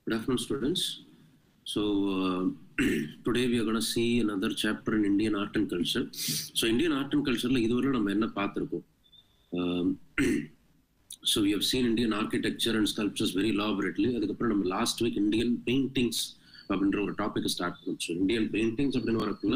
Good afternoon, students. So uh, today we are going to see another chapter in Indian art and culture. So Indian art and culture இதுவரை நம்ம என்ன பார்த்திருக்கோம் Um, so we have seen Indian architecture and sculptures very elaborately. அதுக்கப்புறம் நம்ம last week Indian paintings அப்படின்ற ஒரு topic start பண்ணோம் so Indian paintings அப்படின்னு வரக்குள்ள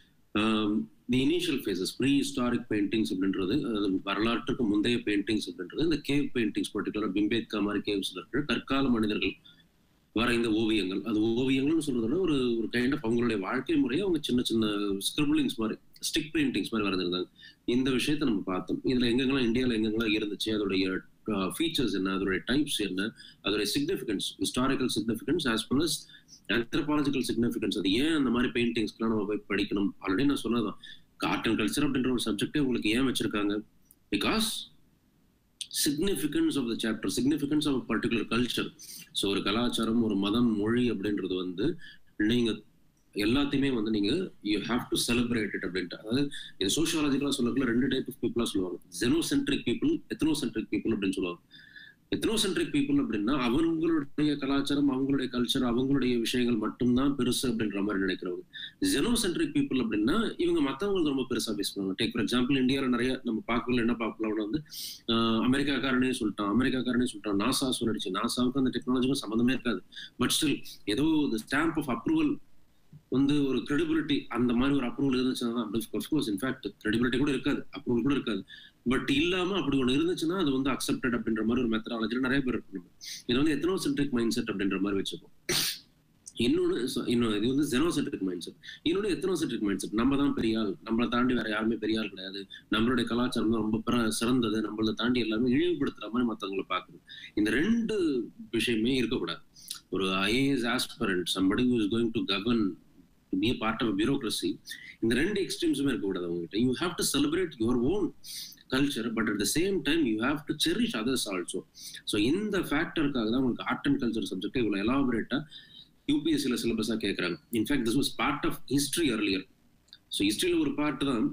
the initial phases prehistoric paintings அப்படின்றது அது வரலாற்றுக்கு முந்தைய பெயிண்டிங்ஸ் அப்படின்றது இந்த கேவ் பெயிண்டிங்ஸ் பர்டிகுலர் பிம்பேத்கா மாதிரி கேவ்ஸ்ல இருக்கிற கற்கால மனிதர்கள் வரைந்த ஓவியங்கள் அது ஓவியங்கள்னு சொல்றத விட ஒரு ஒரு கைண்ட் ஆஃப் அவங்களுடைய வாழ்க்கை முறையை அவங்க சின்ன சின்ன ஸ்கிரிபிளிங்ஸ் மாதிரி ஸ்டிக் பெயிண்டிங்ஸ் மாதிரி வரைஞ்சிருந்தாங்க இந்த விஷயத்த நம்ம பார்த்தோம் இதுல எங்கெங்கெல்லாம் இந்தியாவில் எங்கெங்கெல்லாம் இருந்துச்சு அதோடைய ஃபீச்சர்ஸ் என்ன அதோடைய டைப்ஸ் என்ன அதோடைய significance historical significance as well as anthropological significance அது ஏன் அந்த மாதிரி பெயிண்டிங்ஸ்க்குலாம் நம்ம போய் படிக்கணும் ஆல்ரெடி நான் சொன்னதான் ஆர்ட் அண்ட் கல்ச்சர் அப்படின்ற ஒரு சப்ஜெக்டே உங்களுக்கு ஏன் வச்சிருக்காங்க because significance of the chapter significance of particular culture so ஒரு கலாச்சாரம் ஒரு மதம் மொழி அப்படின்றது வந்து நீங்க எல்லாத்தையுமே வந்து நீங்க you have to celebrate it அப்படின்ட்டு அதாவது இது சோஷியாலஜிக்கலா சொல்லக்குள்ள ரெண்டு டைப் ஆஃப் பீப்புளா சொல்லுவாங்க ஜெனோசென்ட்ரிக் பீப்புள் எத்தனோசென்ட்ரிக் பீப்புள் அப்படின்னு சொல்லுவாங்க எத்தனோசென்ட்ரிக் பீப்புள் அப்படின்னா அவங்களுடைய கலாச்சாரம் அவங்களுடைய கல்ச்சர் அவங்களுடைய விஷயங்கள் மட்டும்தான் பெருசு அப்படின்ற மாதிரி நினைக்கிறவங்க ஜெனோசென்ட்ரிக் பீப்புள் அப்படின்னா இவங்க மத்தவங்களுக்கு ரொம்ப பெருசா பேசுவாங்க டேக் ஃபார் எக்ஸாம்பிள் இந்தியாவில் நிறைய நம்ம பார்க்கல என்ன பார்க்கலாம் வந்து அமெரிக்காக்காரனே சொல்லிட்டான் அமெரிக்காக்காரனே சொல்லிட்டான் நாசா சொல்லிடுச்சு நாசாவுக்கு அந்த டெக்னாலஜிக்கும் சம்மந்தமே இருக்காது பட் ஸ்டில் ஏதோ ஸ்டாம்ப் ஆஃப் அப்ரூவல் வந்து ஒரு கிரெடிபிலிட்டி அந்த மாதிரி ஒரு அப்ரூவல் இருந்துச்சுன்னா அப்கோர்ஸ் இன்ஃபேக்ட் கிரெடிபிலிட்டி கூட இருக்காது அப்ரூவல் கூட இருக்காது பட் இல்லாம அப்படி ஒன்று இருந்துச்சுன்னா அது வந்து அக்செப்டட் அப்படின்ற மாதிரி ஒரு மெத்தடாலஜியில் நிறைய பேர் இருக்கணும் இது வந்து எத்தனோ சென்ட்ரிக் மைண்ட் செட் அப்படின்ற மாதிரி வச்சுப்போம் இன்னொன்னு இன்னொன்று இது வந்து ஜெனோசென்ட்ரிக் மைண்ட் செட் இன்னொன்று எத்தனோசென்ட்ரிக் மைண்ட் செட் நம்ம தான் பெரிய ஆள் நம்மளை தாண்டி வேற யாருமே பெரிய ஆள் கிடையாது நம்மளுடைய கலாச்சாரம் தான் ரொம்ப சிறந்தது நம்மளை தாண்டி எல்லாமே இழிவுபடுத்துற மாதிரி மற்றவங்களை பார்க்கணும் இந்த ரெண்டு விஷயமே இருக்கக்கூடாது ஒரு IAS aspirant somebody is going to govern be part of bureaucracy இந்த ரெண்டு எக்ஸ்ட்ரீம்ஸுமே இருக்கக்கூடாது அவங்ககிட்ட you have to celebrate your own culture but at the same time you have to cherish others also so இந்த ஃபேக்டருக்காக தான் உங்களுக்கு ஆர்ட் அண்ட் கல்ச்சர் சப்ஜெக்ட் இவ்வளோ எலாபரேட்டா யூபிஎஸ்சியில் சிலபஸாக கேட்குறாங்க in fact this was part of history earlier so ஹிஸ்ட்ரியில் ஒரு பார்ட் தான்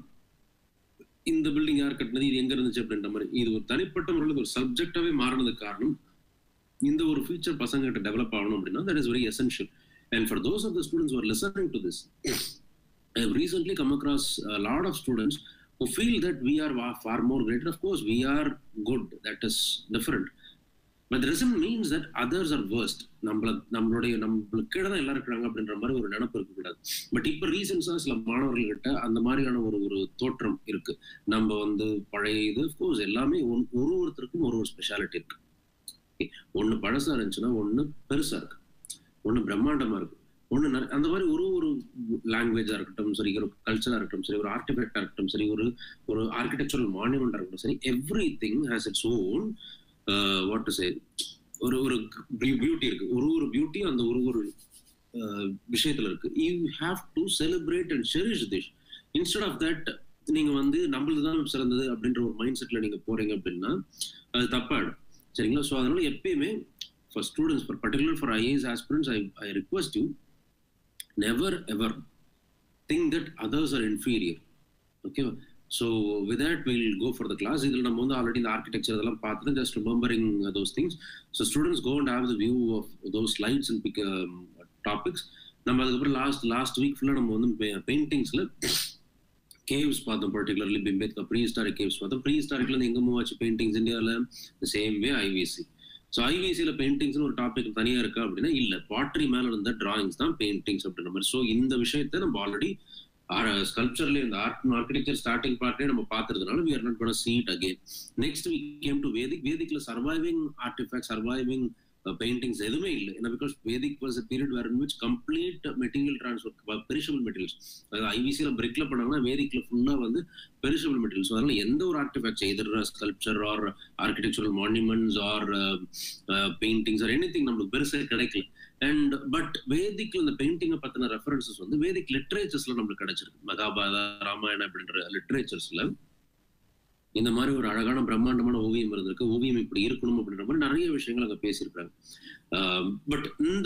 இந்த பில்டிங் யார் கட்டினது இது எங்க இருந்துச்சு அப்படின்ற மாதிரி இது ஒரு தனிப்பட்ட முறையில் ஒரு சப்ஜெக்டாவே மாறினதுக்கு காரணம் இந்த ஒரு ஃபீச்சர் பசங்க கிட்ட டெவலப் ஆகணும் அப்படின்னா that is very essential and for those of the students are listening to this I have recently come across lot of students who feel that we are far more greater. Of course, we are good. That is different. But reason means that others are worst நம்மள நம்மளுடைய நம்மளுக்கு கீழே தான் எல்லாரும் இருக்கிறாங்க அப்படின்ற மாதிரி ஒரு நினப்பு இருக்கக்கூடாது பட் இப்போ ரீசன்ஸா சில மாணவர்கள்கிட்ட அந்த மாதிரியான ஒரு ஒரு தோற்றம் இருக்கு நம்ம வந்து பழைய இது கோர்ஸ் எல்லாமே ஒரு ஒருத்தருக்கும் ஒரு ஒரு ஸ்பெஷாலிட்டி இருக்கு ஒன்னு பழசா இருந்துச்சுன்னா ஒன்னு பெருசா இருக்கு ஒன்னு பிரம்மாண்டமா இருக்கு ஒன்று அந்த மாதிரி ஒரு ஒரு லாங்குவேஜா இருக்கட்டும் சரி ஒரு கல்ச்சரா இருக்கட்டும் சரி ஒரு ஆர்டிஃபெக்டா இருக்கட்டும் சரி ஒரு ஒரு ஆர்கிடெக்சரல் மான்யூமெண்டா இருக்கட்டும் சரி everything has its own what to say ஒரு ஒரு பியூட்டி இருக்கு ஒரு ஒரு பியூட்டி அந்த ஒரு ஒரு விஷயத்துல இருக்கு you have to celebrate and cherish this instead of that நீங்க வந்து நம்மளது தான் சிறந்தது அப்படின்ற ஒரு மைண்ட் செட்ல நீங்க போறீங்க அப்படின்னா அது தப்பாயிடும் சரிங்களா ஸோ அதனால எப்பயுமே for students for particular for IAS aspirants I I request you never ever think that others are inferior ஓகேவா so with that will go for the class இதில் நம்ம வந்து ஆல்ரெடி இந்த ஆர்கிடெக்சர் இதெல்லாம் பார்த்துட்டு just remembering those things so students go and have the view of those lights and big topics நம்ம அதுக்கப்புறம் last last week ஃபுல்லாக நம்ம வந்து பெயிண்டிங்ஸில் கேவ்ஸ் பார்த்தோம் particularly Bhimbetka pre historic caves பார்த்தோம் ப்ரீ ஹிஸ்டாரிக்ல இருந்து எங்கே மூவ் ஆச்சு பெயிண்டிங்ஸ் இந்தியாவில் சேம் வே ஐவிசி ஸோ ஐவிசியில் பெயிண்டிங்ஸ்னு ஒரு டாபிக் தனியாக இருக்கா அப்படின்னா இல்லை பாட்ரி மேலே இருந்த டிராயிங்ஸ் தான் பெயிண்டிங்ஸ் அப்படின்ற மாதிரி ஸோ இந்த விஷயத்த நம்ம ஆல்ரெடி ஸ்கல்ப்சர்ல இந்த ஆர்ட் ஆர்கிடெக்சர் ஸ்டார்டிங் பார்ட்லேயே நம்ம பார்த்துறதுனால we are not gonna see it again next week came to Vedic வேதிக்ல சர்வைவிங் ஆர்டிஃபேக்ட் சர்வைவிங் பெயிண்டிங்ஸ் எதுவுமே இல்லை ஏன்னா because Vedic was a period where in which complete material transfer perishable materials அதாவது ஐவிசியில் பிரிக்ல பண்ணாங்கன்னா வேதிக்ல ஃபுல்லாக வந்து பெரிஷபிள் மெட்டீரியல்ஸ் அதனால எந்த ஒரு artifacts either sculpture or architectural monuments or paintings or anything நம்மளுக்கு பெருசாக கிடைக்கல அண்ட் பட் வேதிக்ல இந்த பெயிண்டிங்கை பத்தின ரெஃபரன்சஸ் வந்து வேதிக் லிட்ரேச்சர்ஸ்ல நம்மளுக்கு கிடைச்சிருக்கு மகாபாரத ராமாயணம் அப்படின்ற லிட்ரேச்சர்ஸ்ல இந்த மாதிரி ஒரு அழகான பிரம்மாண்டமான ஓவியம் இருந்திருக்கு ஓவியம் இப்படி இருக்கணும் அப்படின்ற மாதிரி நிறைய விஷயங்கள் அங்க பேசியிருக்காங்க பட் இந்த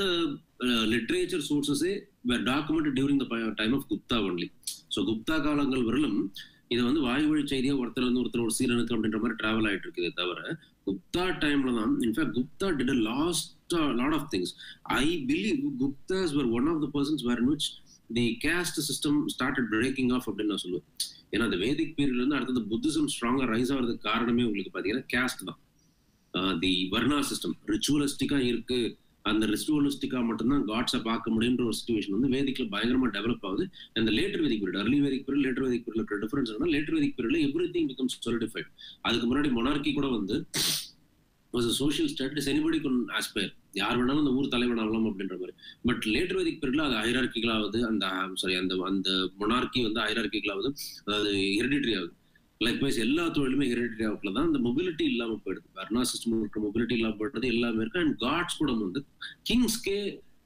லிட்ரேச்சர் சோர்சஸே were document during the time of Gupta only so Gupta காலங்கள் வரலும் இது வந்து வாய் வழி செய்தியா ஒருத்தர் வந்து ஒருத்தர் ஒரு சீரனுக்கு அப்படின்ற மாதிரி டிராவல் ஆயிட்டு இருக்குதே தவிர குப்தா டைம்ல தான் in fact Gupta did a last lot of things I believe Guptas were one of the persons where which the caste system started breaking off அப்படின்னு நான் சொல்லுவேன் ஏன்னா அந்த வேதிக் பீரியட்ல இருந்து அடுத்தது புத்திசம் ஸ்ட்ராங்கா ரைஸ் ஆகிறதுக்கு காரணமே உங்களுக்கு பாத்தீங்கன்னா கேஸ்ட் தான் தி வர்ணா சிஸ்டம் ரிச்சுவலிஸ்டிக்கா இருக்கு அந்த ரிச்சுவலிஸ்டிக்கா மட்டும்தான் காட்ஸை பார்க்க முடியுன்ற ஒரு சுச்சுவேஷன் வந்து வேதிக்ல பயங்கரமா டெவலப் ஆகுது அந்த later Vedic period early Vedic period later Vedic period இருக்கிற டிஃபரன்ஸ் என்ன லேட்டர் வேதிக் பீரியட்ல எவ்ரி திங் பிகம்ஸ் சொலிடிஃபைட் அதுக்கு முன்னாடி மொனார்கி கூட வந்து was social status anybody can aspire யார் வேணாலும் அந்த ஊர் தலைவன் ஆகலாம் அப்படின்ற மாதிரி பட் லேட்டர் வேதிக் பீரியட்ல அது ஹைரார்கிகளாவது அந்த சாரி அந்த அந்த மொனார்கி வந்து ஹைரார்கிகளாவது அதாவது ஹெரிடிட்ரி ஆகுது லைக் வைஸ் எல்லா தொழிலுமே ஹெரிடிட்ரி ஆகல தான் அந்த மொபிலிட்டி இல்லாம போயிடுது வர்ணா சிஸ்டம் இருக்கிற மொபிலிட்டி இல்லாம போயிடுறது எல்லாமே இருக்கு அண்ட் காட்ஸ் கூட வந்து கிங்ஸ்கே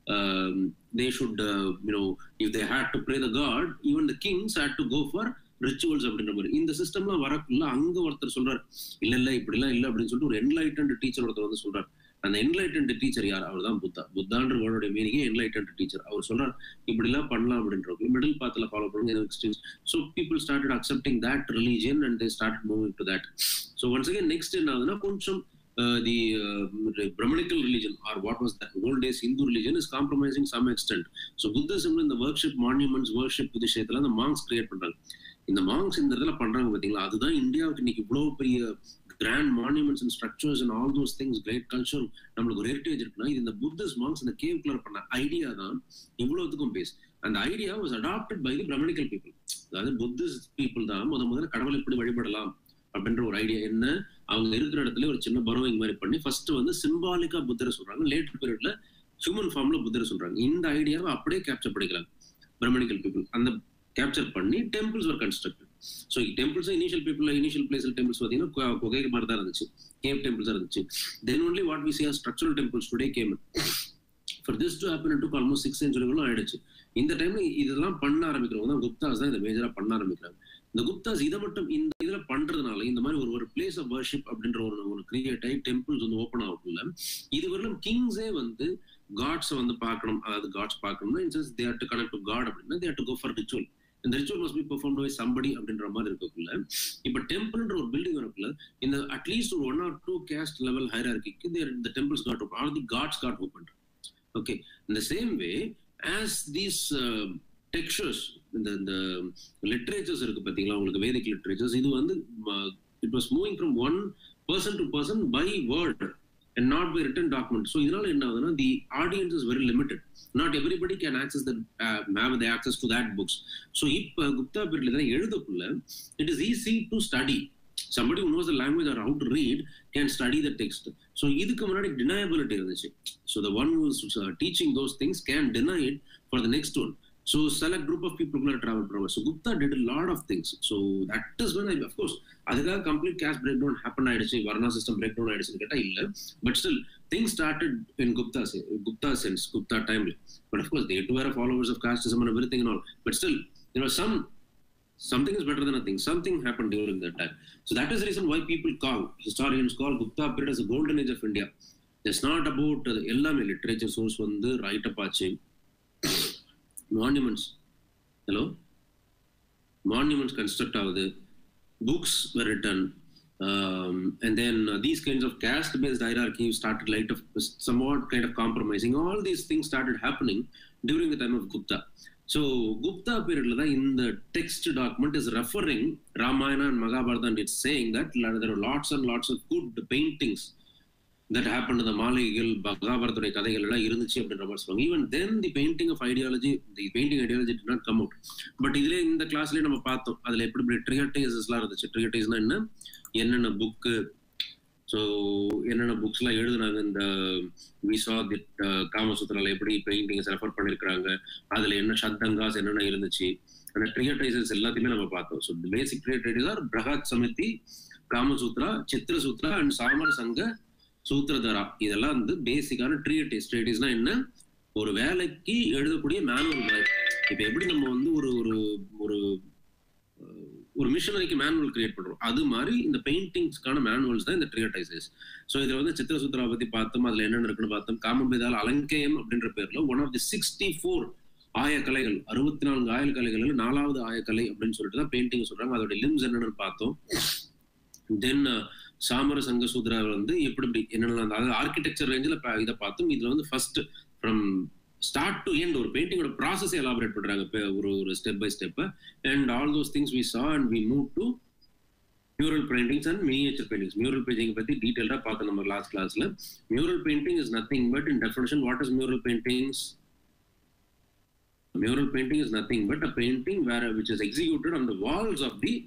they should you know if they had to pray the god even the kings had to go for rituals அப்படின்ற மாதிரி இந்த சிஸ்டம்லாம் வரக்குள்ள அங்க ஒருத்தர் சொல்றாரு இல்ல இல்ல இப்படிலாம் இல்ல அப்படின்னு சொல்லிட்டு ஒரு என்லைட்டன்ட் டீச்சர் ஒருத்தர் வந்து சொல்றாரு அந்த என்லைட்டன்ட் டீச்சர் யார் அவர் தான் புத்தா புத்தான்ற வேர்டோட மீனிங்கே என்லைட்டன்ட் டீச்சர் அவர் சொல்றார் இப்படி எல்லாம் பண்ணலாம் அப்படின்ற மிடில் பாத்துல ஃபாலோ பண்ணுங்க so people started accepting that religion and they start moving to that so once again next என்ன ஆகுதுன்னா கொஞ்சம் the Brahmanical religion or what was that old days Hindu religion is compromising some extent so புத்திசம்ல இந்த worship monuments worship விஷயத்துல அந்த monks create பண்றாங்க இந்த monks இந்த இடத்துல பண்றாங்க பாத்தீங்களா அதுதான் இந்தியாவுக்கு இன்னைக்கு இவ்வளவு பெரிய grand monuments and structures and all those things great culture நம்மளுக்கு ஒரு ஹெரிட்டேஜ் இருக்குன்னா இது இந்த புத்திஸ் மாங்ஸ் இந்த கேவ் கிளர் பண்ண ஐடியா தான் இவ்வளவுத்துக்கும் பேஸ் அந்த idea was adapted by the Brahmanical people அதாவது புத்திஸ்ட் பீப்புள் தான் முத முதல்ல கடவுளை எப்படி வழிபடலாம் அப்படின்ற ஒரு ஐடியா என்ன அவங்க இருக்கிற இடத்துல ஒரு சின்ன பரோவிங் மாதிரி பண்ணி ஃபர்ஸ்ட் வந்து சிம்பாலிக்கா புத்தரை சொல்றாங்க லேட்டர் பீரியட்ல ஹியூமன் ஃபார்ம்ல புத்தரை சொல்றாங்க இந்த ஐடியாவை அப்படியே கேப்சர் பண்ணிக்கிறாங்க பிரமணிக்கல் பீப்புள் அந்த கேப்சர் பண்ணி டெம்பிள்ஸ் ஒரு constructed so temples initial people initial பிளேஸ்ல டெம்பிள்ஸ் பார்த்தீங்கன்னா குகை மாதிரி தான் இருந்துச்சு கேவ் டெம்பிள்ஸ் இருந்துச்சு then only what we see structural temples today came for this to happen to almost six சென்ச்சுரிகளும் ஆயிடுச்சு இந்த டைம்ல இதெல்லாம் பண்ண ஆரம்பிக்கிறவங்க தான் குப்தாஸ் தான் இதை மேஜரா பண்ண ஆரம்பிக்கிறாங்க இந்த குப்தாஸ் இதை மட்டும் இந்த இதுல பண்றதுனால இந்த மாதிரி ஒரு ஒரு பிளேஸ் ஆஃப் வர்ஷிப் அப்படின்ற ஒரு ஒரு கிரியேட் ஆகி டெம்பிள்ஸ் வந்து ஓப்பன் ஆகக்குள்ள இதுவரையிலும் கிங்ஸே வந்து காட்ஸ் வந்து பார்க்கணும் அதாவது காட்ஸ் பார்க்கணும்னா in sense they to connect to god அப்படின்னா they to go for ritual இந்த ritual must be perform by somebody அப்படின்ற மாதிரி இருக்கக்குள்ள இப்ப டெம்பிள்ன்ற ஒரு பில்டிங் வரக்குள்ள இந்த அட்லீஸ்ட் ஒரு one or two caste level ஹைரார்கிக்கு இந்த temples got open or the gods got open okay இந்த same way as these texts இந்த இந்த லிட்ரேச்சர்ஸ் இருக்கு பாத்தீங்களா உங்களுக்கு வேதிக் லிட்ரேச்சர்ஸ் இது வந்து it was moving from one person to person by word and not by written document so இதனால என்ன ஆகுதுன்னா the audience is very limited not everybody can access the have the access to that books so இப்போ குப்தா பீரியட்ல தான் எழுதக்குள்ள it is easy to study somebody who knows the language or how to read can study the text so இதுக்கு முன்னாடி deniability இருந்துச்சு so the one who is uh, teaching those things can deny it for the next one so select group of people who are travel providers so gupta did a lot of things so that is when i of course அதுக்காக complete caste breakdown happen ஆயிடுச்சு Varna system breakdown ஆயிடுச்சுன்னு கேட்டா இல்ல but still things started in gupta gupta sense gupta time but of course they too were followers of casteism and everything and all but still there was some something is better than nothing. Something happened during that time. So that is the reason why people call, historians call Gupta period as a golden age of India. It's not about uh, எல்லாமே literature source வந்து write up ஆச்சு monuments hello monuments construct ஆகுது books written um, and then uh, these kinds of caste-based hierarchy started light of somewhat kind of compromising. All these things started happening during the time of Gupta. So Gupta period தான் இந்த text document is referring Ramayana and Mahabharata and it's saying that there are lots and lots of good paintings that happened இந்த மாளிகைகள் மகாபாரத்துடைய கதைகள் எல்லாம் இருந்துச்சு அப்படின்ற மாதிரி சொல்லுவாங்க even then the painting of ideology the painting ideology did not come out but இதுல இந்த கிளாஸ்லயே நம்ம பார்த்தோம் அதுல எப்படி இப்படி ட்ரிகட்டைசஸ் எல்லாம் இருந்துச்சு ட்ரிகட்டைஸ்னா என்ன என்னென்ன புக்கு ஸோ என்னென்ன புக்ஸ் எல்லாம் எழுதுனாங்க இந்த விசா திட் காமசூத்திரால எப்படி பெயிண்டிங்ஸ் ரெஃபர் பண்ணிருக்கிறாங்க அதுல என்ன சத்தங்காஸ் என்னென்ன இருந்துச்சு அந்த ட்ரிகட்டைசஸ் எல்லாத்தையுமே நம்ம பார்த்தோம் so basic treatise are Brihat Samhita Kamasutra Chitrasutra and Samarangana Sutradhara இதெல்லாம் வந்து பேசிக்கான ட்ரீட்டிஸ் ட்ரீட்டிஸ்னா என்ன ஒரு வேலைக்கு எழுதக்கூடிய மேனுவல் மாதிரி இப்ப எப்படி நம்ம வந்து ஒரு ஒரு ஒரு ஒரு மிஷனரிக்கு மேனுவல் கிரியேட் பண்றோம் அது மாதிரி இந்த பெயிண்டிங்ஸ்க்கான மேனுவல்ஸ் தான் இந்த ட்ரிகட்டைசஸ் ஸோ இதுல வந்து சித்திரசூத்ரா பத்தி பார்த்தோம் அதுல என்னென்ன இருக்குன்னு பார்த்தோம் காமபேதால் அலங்கேயம் அப்படின்ற பேர்ல one of the sixty four ஆயக்கலைகள் அறுபத்தி நான்கு ஆயக்கலைகள் நாலாவது ஆயக்கலை அப்படின்னு சொல்லிட்டு தான் பெயிண்டிங் சொல்றாங்க அதோட லிம்ஸ் என்னன்னு பார்த்தோம் தென் சாமர சங்க சூத்ரா வந்து எப்படி இப்படி என்னென்ன அதாவது ஆர்கிடெக்சர் ரேஞ்சில் இதை பார்த்தோம் இதுல வந்து first from start to end ஒரு பெயிண்டிங்கோட ப்ராசஸ் எலாபரேட் பண்றாங்க ஒரு ஒரு step by step and all those things we saw and we move to mural paintings and miniature paintings mural painting பத்தி டீடைல்டா பார்த்தோம் நம்ம லாஸ்ட் கிளாஸ்ல mural painting is nothing but in definition what is mural paintings mural painting is nothing but a painting where which is executed on the walls of the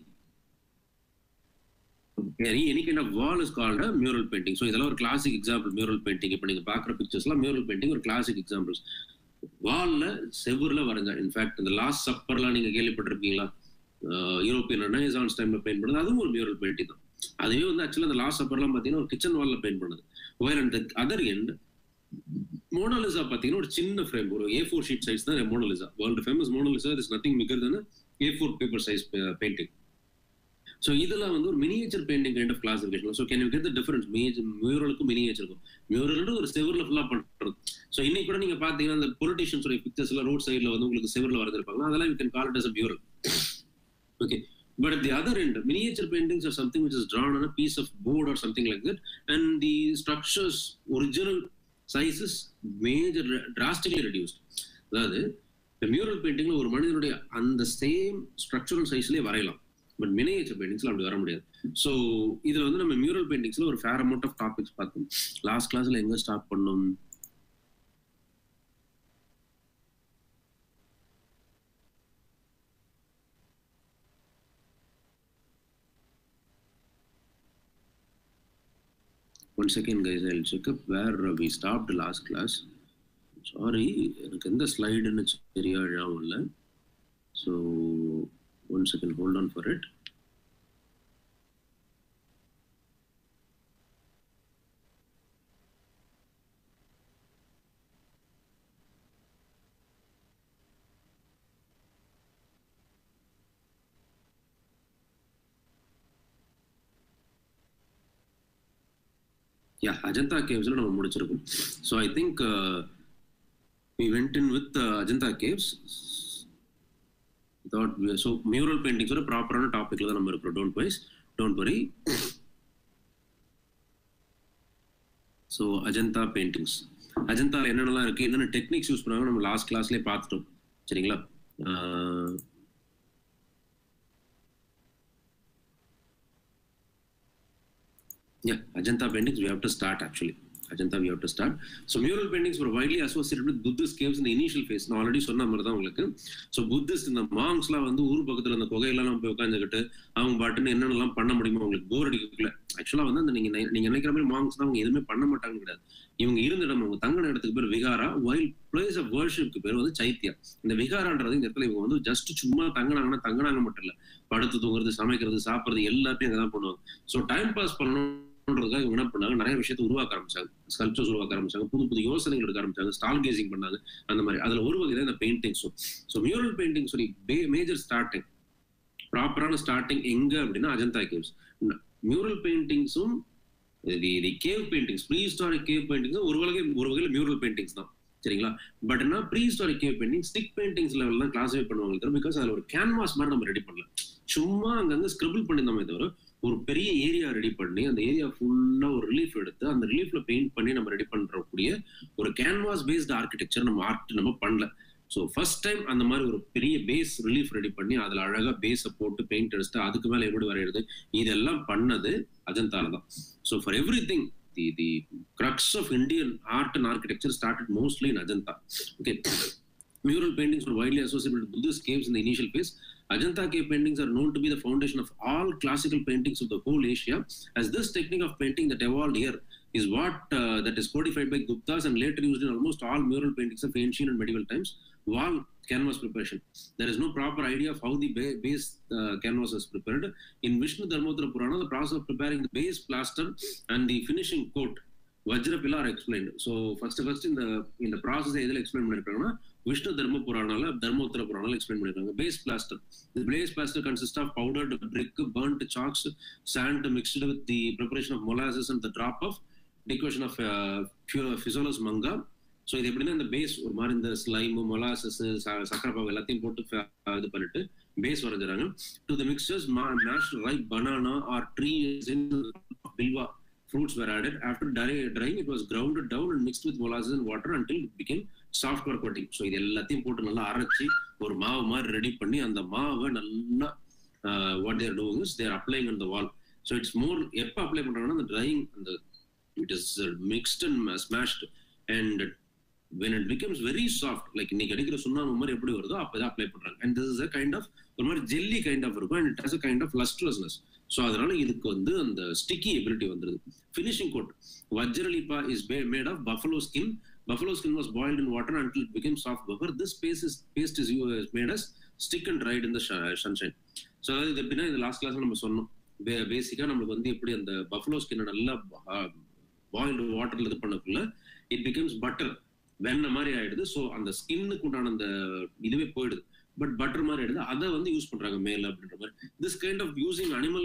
any, any kind of wall is called a mural painting so இதெல்லாம் ஒரு classic example mural painting இப்போ நீங்க பாக்குற பிக்சர்ஸ்லாம் mural painting ஒரு classic examples வால்ல செவுர்ல வரைஞ்சா இன்ஃபேக்ட் இந்த லாஸ்ட் சப்பர்லாம் நீங்க கேள்விப்பட்டிருக்கீங்களா யூரோப்பியன் ரெனேசான்ஸ் டைம்ல பெயிண்ட் பண்ணது அதுவும் ஒரு மியூரல் பெயிண்டிங் தான் அதுவே வந்து ஆக்சுவலா அந்த லாஸ்ட் சப்பர்லாம் பாத்தீங்கன்னா ஒரு கிச்சன் வால்ல பெயிண்ட் பண்ணது where and other end Mona Lisa பாத்தீங்கன்னா ஒரு சின்ன ஃப்ரேம் ஒரு ஏ ஃபோர் ஷீட் சைஸ் தான் Mona Lisa world famous Mona Lisa is nothing மிகர் தானே A four paper size painting so இதுல வந்து ஒரு miniature painting kind of classification so can you get the difference major மியூரலுக்கும் மினியேச்சருக்கும் மியூரல் ஒரு செவரில் ஃபுல்லாக பண்றது ஸோ இன்னைக்கு கூட நீங்க பாத்தீங்கன்னா அந்த பொலிட்டிஷியன்ஸ் பிக்சர்ஸ் எல்லாம் ரோட் சைடில் வந்து உங்களுக்கு செவரில் வரைஞ்சிருப்பாங்க அதெல்லாம் you can call it as a mural okay But at the other end, miniature paintings are something which is drawn on a piece of board or something like that, and the structures, original sizes, major drastically reduced. அதாவது இந்த mural பெயிண்டிங்ல ஒரு மனிதனுடைய அந்த same structural சைஸ்லயே வரையலாம் but miniature பெயிண்டிங்ஸ்ல அப்படி வர முடியாது so இதுல வந்து நம்ம மியூரல் பெயிண்டிங்ஸ்ல ஒரு ஃபேர் அமௌண்ட் ஆஃப் டாபிக்ஸ் பார்த்தோம் லாஸ்ட் கிளாஸ்ல எங்க ஸ்டார்ட் பண்ணோம் one second guys i'll check up where uh, we stopped last class sorry எனக்கு எந்த ஸ்லைடுன்னு சரியா ஞாபகம் இல்லை so one second hold on for it yeah ajanta caves நம்ம முடிச்சிருக்கோம் so i think uh, we went in with uh, ajanta caves thought we, so mural paintings ஒரு ப்ராப்பரான டாபிக்ல தான் நம்ம இருக்கிறோம் don't wise don't worry so Ajanta paintings அஜந்தால என்னென்னலாம் இருக்கு என்னென்ன டெக்னிக்ஸ் யூஸ் பண்ணாங்க நம்ம லாஸ்ட் கிளாஸ்லேயே பார்த்துட்டோம் சரிங்களா Yeah, Ajanta paintings, we have to start actually. Ajanta, we have to start. So mural paintings were widely associated with Buddhist caves in the initial phase. நான் already சொன்ன மாதிரி தான் உங்களுக்கு ஸோ புத்திஸ்ட் இந்த மாங்ஸ்லாம் வந்து ஊர் பக்கத்தில் அந்த குகையெல்லாம் போய் உட்காந்துக்கிட்டு அவங்க பாட்டுன்னு என்னென்னலாம் பண்ண முடியுமோ அவங்களுக்கு போர் அடிக்கல ஆக்சுவலாக வந்து அந்த நீங்க நீங்க நினைக்கிற மாதிரி மாங்ஸ் தான் அவங்க எதுவுமே பண்ண மாட்டாங்க கிடையாது இவங்க இருந்த இடம் அவங்க தங்கின இடத்துக்கு பேர் விகாரா வைல் பிளேஸ் ஆஃப் வர்ஷிப்க்கு பேர் வந்து சைத்தியா இந்த விகாரான்றது இந்த இடத்துல இவங்க வந்து ஜஸ்ட் சும்மா தங்கினாங்கன்னா தங்கினாங்க மட்டும் இல்ல படுத்து தூங்குறது சமைக்கிறது சாப்பிடுறது எல்லாத்தையும் அங்கே தான் பண்ணுவாங்க ஸோ டைம் பாஸ் பண்ணணும் பண்றதுக்காக இவங்க என்ன பண்ணாங்க நிறைய விஷயத்தை உருவாக்க ஆரம்பிச்சாங்க ஸ்கல்ப்சர்ஸ் உருவாக்க ஆரம்பிச்சாங்க புது புது யோசனைகள் எடுக்க ஆரம்பிச்சாங்க ஸ்டால் கேசிங் பண்ணாங்க அந்த மாதிரி அதுல ஒரு வகையில இந்த பெயிண்டிங்ஸும் ஸோ மியூரல் பெயிண்டிங் சொல்லி மேஜர் ஸ்டார்டிங் ப்ராப்பரான ஸ்டார்டிங் எங்க அப்படின்னா அஜந்தா கேவ்ஸ் மியூரல் பெயிண்டிங்ஸும் the cave paintings prehistoric cave paintings ஒரு வகை ஒரு வகையில் மியூரல் பெயிண்டிங்ஸ் தான் சரிங்களா பட் என்ன prehistoric cave painting stick paintings level தான் கிளாஸிஃபை பண்ணுவாங்க தவிர பிகாஸ் அதில் ஒரு கேன்வாஸ் மாதிரி நம்ம ரெடி பண்ணல சும்மா அங்கங்க ஸ்கிரிபிள் பண்ணியிருந்தோமே தவிர ஒரு பெரிய ஏரியா ரெடி பண்ணி அந்த ஏரியா ஃபுல்லா ஒரு ரிலீஃப் எடுத்து அந்த ரிலீஃப்ல பெயிண்ட் பண்ணி நம்ம ரெடி பண்றக்கூடிய ஒரு கேன்வாஸ் பேஸ்ட் ஆர்கிடெக்சர் நம்ம ஆர்ட் நம்ம பண்ணல ஸோ ஃபர்ஸ்ட் டைம் அந்த மாதிரி ஒரு பெரிய பேஸ் ரிலீஃப் ரெடி பண்ணி அதுல அழகா பேஸை போட்டு பெயிண்ட் அடிச்சுட்டு அதுக்கு மேல எப்படி வரைகிறது இதெல்லாம் பண்ணது அஜந்தால தான் so for everything the the crux of Indian art and architecture started mostly in Ajanta okay Mural paintings were widely associated with Buddhist caves in the initial phase. Ajanta cave paintings are known to be the foundation of all classical paintings of the whole Asia, as this technique of painting that evolved here is what uh, that is codified by Guptas and later used in almost all mural paintings of ancient and medieval times. Wall canvas preparation. There is no proper idea of how the ba- base uh, canvas is prepared. In Vishnu Dharmottara Purana, the process of preparing the base plaster and the finishing coat வஜ்ர பிலார் explain so first first இந்த இந்த process எதில் explain பண்ணிருக்காங்கன்னா விஷ்ணு தர்ம புராணால தர்மோத்தர புராணால explain பண்ணிருக்காங்க base plaster the base plaster consist of powdered brick burnt chalks sand mixed with the preparation of molasses and the drop of decoction of phaseolus mungo so இது எப்படின்னா இந்த பேஸ் ஒரு மாதிரி இந்த ஸ்லைமு மொலாசஸ் சக்கரை பாவு எல்லாத்தையும் போட்டு இது பண்ணிட்டு பேஸ் வரைஞ்சிடறாங்க to the mixtures mash ripe banana or trees in bilva fruits were added. After drying, it was grounded down and mixed with molasses and water until it became soft for coating. So இது எல்லாத்தையும் போட்டு நல்லா அரைச்சி ஒரு மாவு மாதிரி ready பண்ணி அந்த மாவை நல்லா what they're doing is they're applying on the wall so it's more எப்போ அப்ளை பண்ணுறாங்கன்னா அந்த ட்ரையிங் அந்த it is mixed and smashed and when it becomes very soft like இன்னைக்கு அடிக்கிற சுண்ணாம்பு மாதிரி எப்படி வருதோ அப்போ அப்ளை பண்றாங்க and this is a kind of ஒரு மாதிரி ஜெல்லி கைண்ட் ஆஃப் இருக்கும் and it has a kind of lustlessness so அதனால இதுக்கு வந்து அந்த ஸ்டிக்கி எபிலிட்டி வந்துருது finishing coat vajralepa is made of buffalo skin buffalo skin was boiled in water until it become soft buffer this base is paste is you made as stick and right இந்த sunshine so அதாவது இது எப்படின்னா இது last கிளாஸ்ல நம்ம சொன்னோம் பேசிக்கா நம்மளுக்கு வந்து எப்படி அந்த பஃபலோ ஸ்கின் நல்லா பாயில்டு வாட்டர்ல இது பண்ணக்குள்ள இட் பிகம்ஸ் பட்டர் வெண்ணெய் மாதிரி ஆயிடுது ஸோ அந்த ஸ்கின்னுக்கு உண்டான அந்த இதுவே போயிடுது பட் பட்டர் மாதிரி ஆயிடுது அதை வந்து யூஸ் பண்றாங்க மேல அப்படின்ற மாதிரி this kind of using animal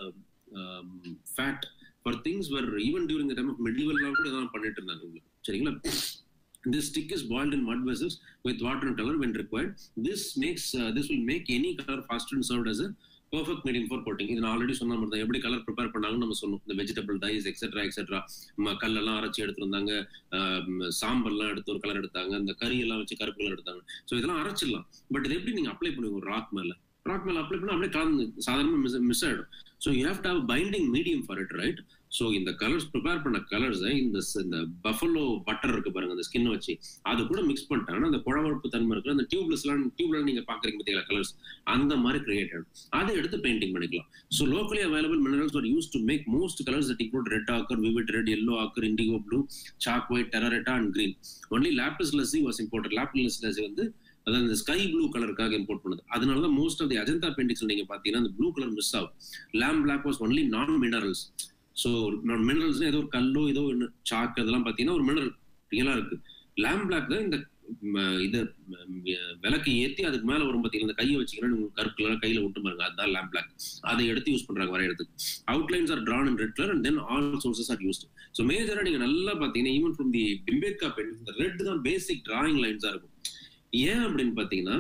fat for things were even during the time of மெடிவல்லாம் கூட இதான் பண்ணிட்டு இருந்தாங்க உங்களுக்கு சரிங்களா This stick is boiled in mud vessels with water and color when required. This makes uh, this will make any color faster and served as a perfect medium for coating இது நான் already சொன்ன மாதிரி தான் எப்படி colour prepare பண்ணாங்கன்னு நம்ம சொன்னோம் இந்த வெஜிடபிள் டைஸ் எக்ஸெட்ரா எக்ஸெட்ரா கல்லெல்லாம் அரைச்சி எடுத்துருந்தாங்க சாம்பல்லாம் எடுத்து ஒரு கலர் எடுத்தாங்க இந்த கறி எல்லாம் வச்சு கருப்பு கலர் எடுத்தாங்க ஸோ இதெல்லாம் அரைச்சிடலாம் பட் இது எப்படி நீங்க அப்ளை பண்ணுவீங்க ஒரு ராக் மேல ராக் மேல அப்ளை பண்ணா அப்படியே கலந்து சாதாரணமா மிஸ் மிஸ் ஆயிடும் so you have to have binding medium for it right so இந்த கலர்ஸ் ப்ரிப்பேர் பண்ண கலர்ஸை இந்த இந்த பஃபலோ பட்டர் இருக்கு பாருங்க அந்த ஸ்கின் வச்சு அது கூட மிக்ஸ் பண்ணிட்டாங்கன்னா அந்த குழவழப்பு தன்மை இருக்கு அந்த டியூப்லெஸ்லாம் டியூப்ல நீங்க பாக்குறீங்க பார்த்தீங்களா கலர்ஸ் அந்த மாதிரி கிரியேட் ஆகும் அதை எடுத்து பெயிண்டிங் பண்ணிக்கலாம் so locally available minerals are use to make most colours that include red ochre vivid red yellow ochre indigo blue chalk white terre verte and green only lapis lazuli was import lapis lazuli வந்து அதாவது இந்த sky blue கலருக்காக import பண்ணுது அதனால தான் most of the Ajanta paintings நீங்க பாத்தீங்கன்னா அந்த ப்ளூ கலர் மிஸ் ஆகும் lamp black was only non minerals so minerals ஏதோ ஒரு கல்லோ ஏதோ ஒன்று சாக்கு அதெல்லாம் பார்த்தீங்கன்னா ஒரு மினரல் ரியலா இருக்கு லேம் பிளாக் தான் இந்த இது விளக்கு ஏற்றி அதுக்கு மேல வரும் பார்த்தீங்கன்னா இந்த கையை வச்சுக்கிறேன் உங்களுக்கு கருப்பு கையில விட்டு பாருங்க அதுதான் லேம் பிளாக் அதை எடுத்து யூஸ் பண்றாங்க வரையறதுக்கு outlines are drawn in red colour and then all sources are used so மேஜரா நீங்க நல்லா பாத்தீங்கன்னா ஈவன் ஃப்ரம் தி பிம்பேத்கா பென் இந்த ரெட் தான் பேசிக் டிராயிங் லைன்ஸா இருக்கும் ஏன் அப்படின்னு பாத்தீங்கன்னா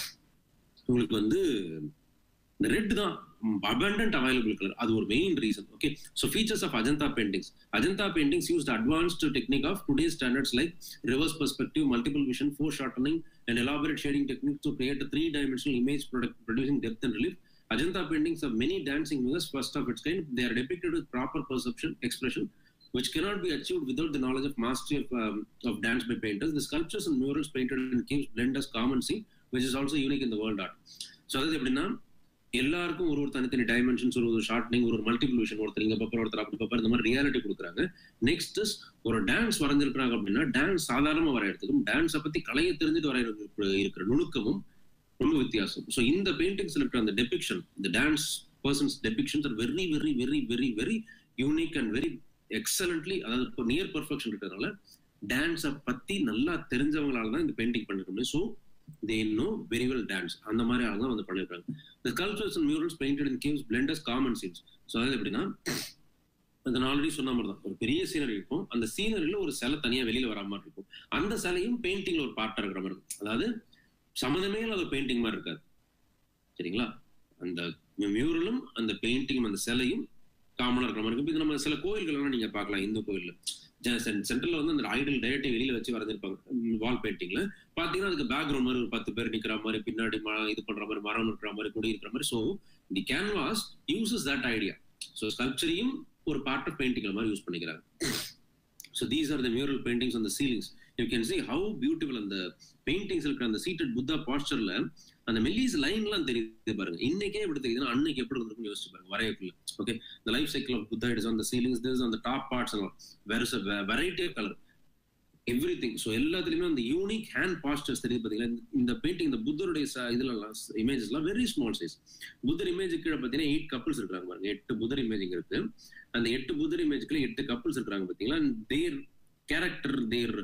உங்களுக்கு வந்து இந்த ரெட் தான் abundant available color அது ஒரு main reason okay so features of Ajanta paintings Ajanta paintings use advanced technique of today standards like reverse perspective multiple vision foreshortening and elaborate shading technique to create three dimensional image product producing depth and relief Ajanta paintings have many dancing mirrors, first of its kind. They are depicted with proper perception, expression, which cannot be achieved without the knowledge of mastery of, um, of dance by painters. The sculptures and murals painted in caves blend as common scene, which is also unique in the world art. So அதாவது எப்படின்னா எல்லாருக்கும் ஒரு ஒரு தனித்தனி dimensions ஒரு ஒரு shortening ஒரு multiple vision ஒருத்தர் இங்க பப்பர் ஒருத்தர் அப்படி பப்பர் இந்த மாதிரி ரியாலிட்டி கொடுக்குறாங்க நெக்ஸ்ட் ஒரு டான்ஸ் வரைஞ்சிருக்கிறாங்க அப்படின்னா டான்ஸ் சாதாரணமா வரையறதுக்கும் டான்ஸை பத்தி கலையை தெரிஞ்சுட்டு வரையறதுக்கு இருக்கிற நுணுக்கமும் ரொம்ப வித்தியாசம் ஸோ இந்த பெயிண்டிங்ஸ்ல இருக்கிற அந்த டெபிக்ஷன் இந்த dance persons depictions are very very very very very unique and very excellently அதாவது இப்போ நியர் பர்ஃபெக்ஷன் இருக்கிறதுனால டான்ஸை பத்தி நல்லா தெரிஞ்சவங்களால தான் இந்த பெயிண்டிங் பண்ணிருக்க முடியும் so they know very well dance அந்த மாதிரி ஆளுங்க வந்து பண்ணிருக்காங்க இந்த cultures and murals painted in caves blends common scenes so அதாவது எப்படின்னா அது நான் ஆல்ரெடி சொன்ன மாதிரி தான் ஒரு பெரிய சீனரி இருக்கும் அந்த சீனரியில ஒரு சிலை தனியா வெளியில வர மாதிரி இருக்கும் அந்த சிலையும் பெயிண்டிங்ல ஒரு பார்ட்டா இருக்கிற மாதிரி இருக்கும் அதாவது சம்மந்தமே இல்லாத பெயிண்டிங் மாதிரி இருக்காது சரிங்களா அந்த மியூரலும் அந்த பெயிண்டிங்கும் அந்த சிலையும் காமனா இருக்கிற மாதிரி இருக்கும் இது நம்ம சில கோயில்கள்லாம் நீங்க பார்க்கலாம் இந்து கோயில்ல சென்டர்ல வந்து அந்த ஐடல் டயட்டை வெளியில வச்சு வரைஞ்சிருப்பாங்க வால் பெயிண்டிங்ல பாத்தீங்கன்னா அதுக்கு பேக்ரவுண்ட் மாதிரி ஒரு பத்து பேர் நிக்கிற மாதிரி பின்னாடி இது பண்ற மாதிரி மரம் இருக்கிற மாதிரி குடி இருக்கிற மாதிரி so the canvas uses that idea so ஸ்கல்ப்சரையும் ஒரு பார்ட் ஆஃப் பெயிண்டிங் மாதிரி யூஸ் பண்ணிக்கிறாங்க so these are the mural paintings அந்த ceilings you can see how beautiful அந்த பெயிண்டிங்ஸ் இருக்கிற அந்த சீட்டட் புத்தா பாஸ்டர்ல அந்த மெல்லிஸ் லைன்லாம் தெரியுது பாருங்க இன்னைக்கே எப்படி தெரியுதுன்னா அன்னைக்கு எப்படி இருந்திருக்கும்னு யோசிச்சு பாருங்க வரையக்குள்ள ஓகே இந்த life cycle of Buddha it's on the ceilings this on the top parts where is variety of colour everything so எல்லாத்துலயுமே அந்த யூனிக் ஹேண்ட் பாஸ்டர்ஸ் தெரியுது பாத்தீங்கன்னா இந்த பெயிண்டிங் இந்த புத்தருடைய இதுல இமேஜஸ்லாம் very small size Buddha image கீழே பாத்தீங்கன்னா எயிட் கப்பிள்ஸ் இருக்காங்க பாருங்க எட்டு புத்தர் இமேஜ் இங்க இருக்கு அந்த எட்டு புத்தர் இமேஜ்க்குள்ள எட்டு கப்பிள்ஸ் இருக்காங்க பாத்தீங்களா தேர் கேரக்டர் தேர்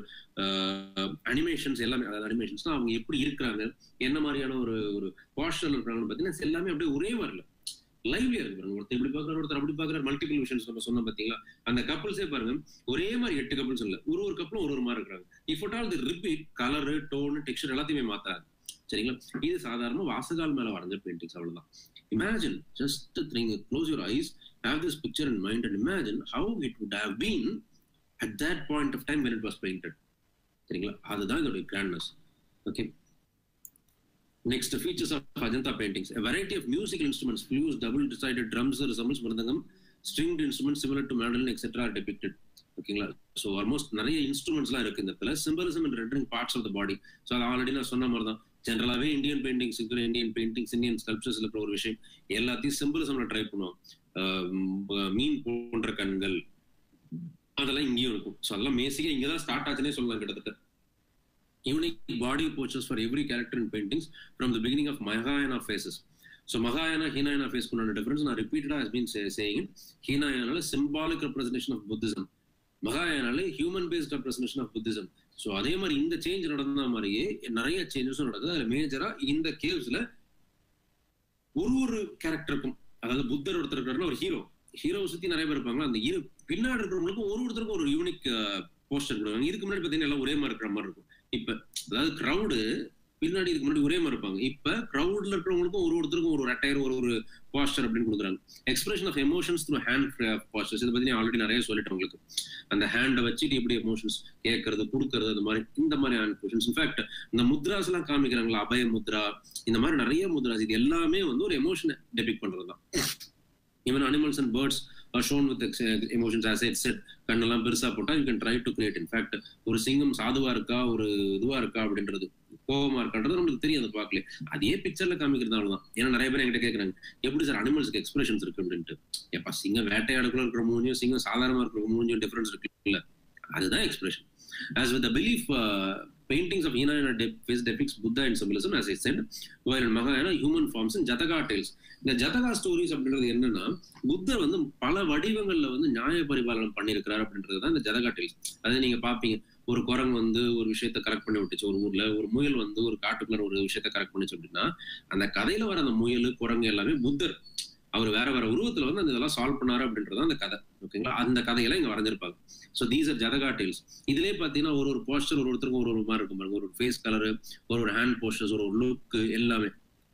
அனிமேஷன்ஸ் எல்லாமே அதாவது அனிமேஷன்ஸ்னா அவங்க எப்படி இருக்கிறாங்க என்ன மாதிரியான ஒரு ஒரு போஸ்டர்ல இருக்கிறாங்கன்னு பாத்தீங்கன்னா எல்லாமே அப்படியே ஒரே வரல லைவ்லியா இருக்கு பாருங்க ஒருத்தர் இப்படி பாக்குறாரு ஒருத்தர் அப்படி பாக்குறாரு மல்டிபிள் விஷன்ஸ் நம்ம சொன்னோம் பாத்தீங்களா அந்த கப்பல்ஸே பாருங்க ஒரே மாதிரி எட்டு கப்பல்ஸ் இல்ல ஒரு ஒரு கப்பலும் ஒரு ஒரு மாதிரி இருக்கிறாங்க if all the repeat colour tone texture எல்லாத்தையுமே மாத்தாது சரிங்களா இது சாதாரண வாசகால் மேல வரைஞ்ச பெயிண்டிங்ஸ் அவ்வளவுதான் இமேஜின் ஜஸ்ட் நீங்க close your eyes have this picture in mind and imagine how it would have been at that point of time when it was painted சரிங்களா அதுதான் இதோட கிராண்ட்னஸ் okay Next, features of Ajanta paintings. A variety of musical instruments, flutes, double-sided drums, resembles Mridangam, stringed instruments similar to mandolin, etc. are depicted. ஓகேங்களா so almost நிறைய இன்ஸ்ட்ருமெண்ட்ஸ்லாம் இருக்கு இந்த இடத்துல symbolism and rendering parts of the body so அது already நான் சொன்ன மாதிரி தான் ஜென்ரலாகவே இந்தியன் பெயிண்டிங்ஸ் இருக்கிற இந்தியன் பெயிண்டிங்ஸ் இந்தியன் ஸ்கல்ப்சர்ஸ் இருக்கிற ஒரு விஷயம் எல்லாத்தையும் சிம்பலிசம்ல ட்ரை பண்ணுவோம் மீன் போன்ற கண்கள் அதெல்லாம் இங்கேயும் இருக்கும் ஸோ அதெல்லாம் மேசிக்கா இங்கே தான் ஸ்டார்ட் ஆச்சுன்னே சொல்லலாம் கிட்டத்தட்ட unique body postures for every character in paintings from the beginning of Mahayana phases. So Mahayana, Hinayana phase kuna difference. Now repeated has been say, saying it. Hinayana symbolic representation of Buddhism. மகாயானால human based representation of Buddhism so அதே மாதிரி இந்த change நடந்த மாதிரியே நிறைய சேஞ்சஸும் நடக்குது அதுல மேஜரா இந்த கேவ்ஸ்ல ஒரு ஒரு கேரக்டருக்கும் அதாவது புத்தர் ஒருத்தர் இருக்காருன்னா ஒரு ஹீரோ ஹீரோவை சுத்தி நிறைய பேர் இருப்பாங்க அந்த ஹீரோ பின்னாடி இருக்கிறவங்களுக்கும் ஒரு ஒருத்தருக்கும் ஒரு யூனிக் போஸ்டர் கொடுவாங்க இதுக்கு முன்னாடி பார்த்தீங்கன்னா எல்லாம் ஒரே மாதிரி இருக்கிற மாதிரி இருக்கும் இப்ப அதாவது க்ரௌடு பின்னாடி இதுக்கு முன்னாடி ஒரே மாதிரி இருப்பாங்க இப்ப க்ரௌட்ல இருக்கிறவங்களுக்கும் ஒரு ஒருத்தருக்கும் ஒரு அட்டையர் ஒரு ஒரு போஸ்டர் அப்படின்னு கொடுக்குறாங்க expression of emotions through hand postures இதை பத்தி ஆல்ரெடி நிறைய சொல்லிட்டேன் உங்களுக்கு அந்த ஹேண்டை வச்சுட்டு எப்படி எமோஷன்ஸ் கேட்கறது கொடுக்கறது அந்த மாதிரி இந்த மாதிரி ஹேண்ட் பொசிஷன்ஸ் இன்ஃபேக்ட் இந்த முத்ராஸ் எல்லாம் காமிக்கிறாங்களா அபய முத்ரா இந்த மாதிரி நிறைய முத்ராஸ் இது எல்லாமே வந்து ஒரு எமோஷனை டெபிக் பண்றது தான் even animals and birds are shown with emotions as it said கண்ணெல்லாம் பெருசா போட்டா you can try to create in fact ஒரு சிங்கம் சாதுவா இருக்கா ஒரு இதுவா இருக்கா அப்படின்றது கோபமா இருக்கான்றது நம்மளுக்கு தெரியும் அதை பார்க்கல அதே பிக்சர்ல காமிக்கிறது அவ்வளவுதான் ஏன்னா நிறைய பேர் என்கிட்ட கேட்கறாங்க எப்படி சார் அனிமல்ஸ்க்கு எக்ஸ்பிரஷன்ஸ் இருக்கு அப்படின்ட்டு எப்ப சிங்கம் வேட்டையாடுக்குள்ள இருக்கிற மூஞ்சியும் சிங்கம் சாதாரணமா இருக்கிற மூஞ்சியும் டிஃபரன்ஸ் இருக்கு இல்ல அதுதான் expression as with belief paintings of Hinayana de- face depicts Buddha and symbolism, as I said, while in Mahayana, human forms in Jataka tales. இந்த ஜதகா ஸ்டோரிஸ் அப்படின்றது என்னன்னா புத்தர் வந்து பல வடிவங்கள்ல வந்து நியாய பரிபாலனம் பண்ணியிருக்கிறார் அப்படின்றது தான் இந்த ஜதகா டெய்ல்ஸ் அது நீங்க பாப்பீங்க ஒரு குரங்கு வந்து ஒரு விஷயத்த கரெக்ட் பண்ணி விட்டுச்சு ஒரு ஊர்ல ஒரு முயல் வந்து ஒரு காட்டுக்குள்ள ஒரு விஷயத்த கரெக்ட் பண்ணிச்சு அப்படின்னா அந்த கதையில வர அந்த முயல் குரங்கு எல்லாமே புத்தர் அவர் வேற வேற உருவத்துல வந்து அந்த இதெல்லாம் சால்வ் பண்ணாரு அப்படின்றது அந்த கதை ஓகேங்களா அந்த கதையெல்லாம் இங்க வரைஞ்சிருப்பாங்க so these are Jataka tales இதுலயே பாத்தீங்கன்னா ஒரு ஒரு போஸ்டர் ஒரு ஒருத்தருக்கும் ஒரு ஒரு மாதிரி இருக்கும் பாருங்க ஒரு ஃபேஸ் கலரு ஒரு ஒரு ஹேண்ட் போஸ்டர்ஸ் ஒரு ஒரு லுக் எல்லாமே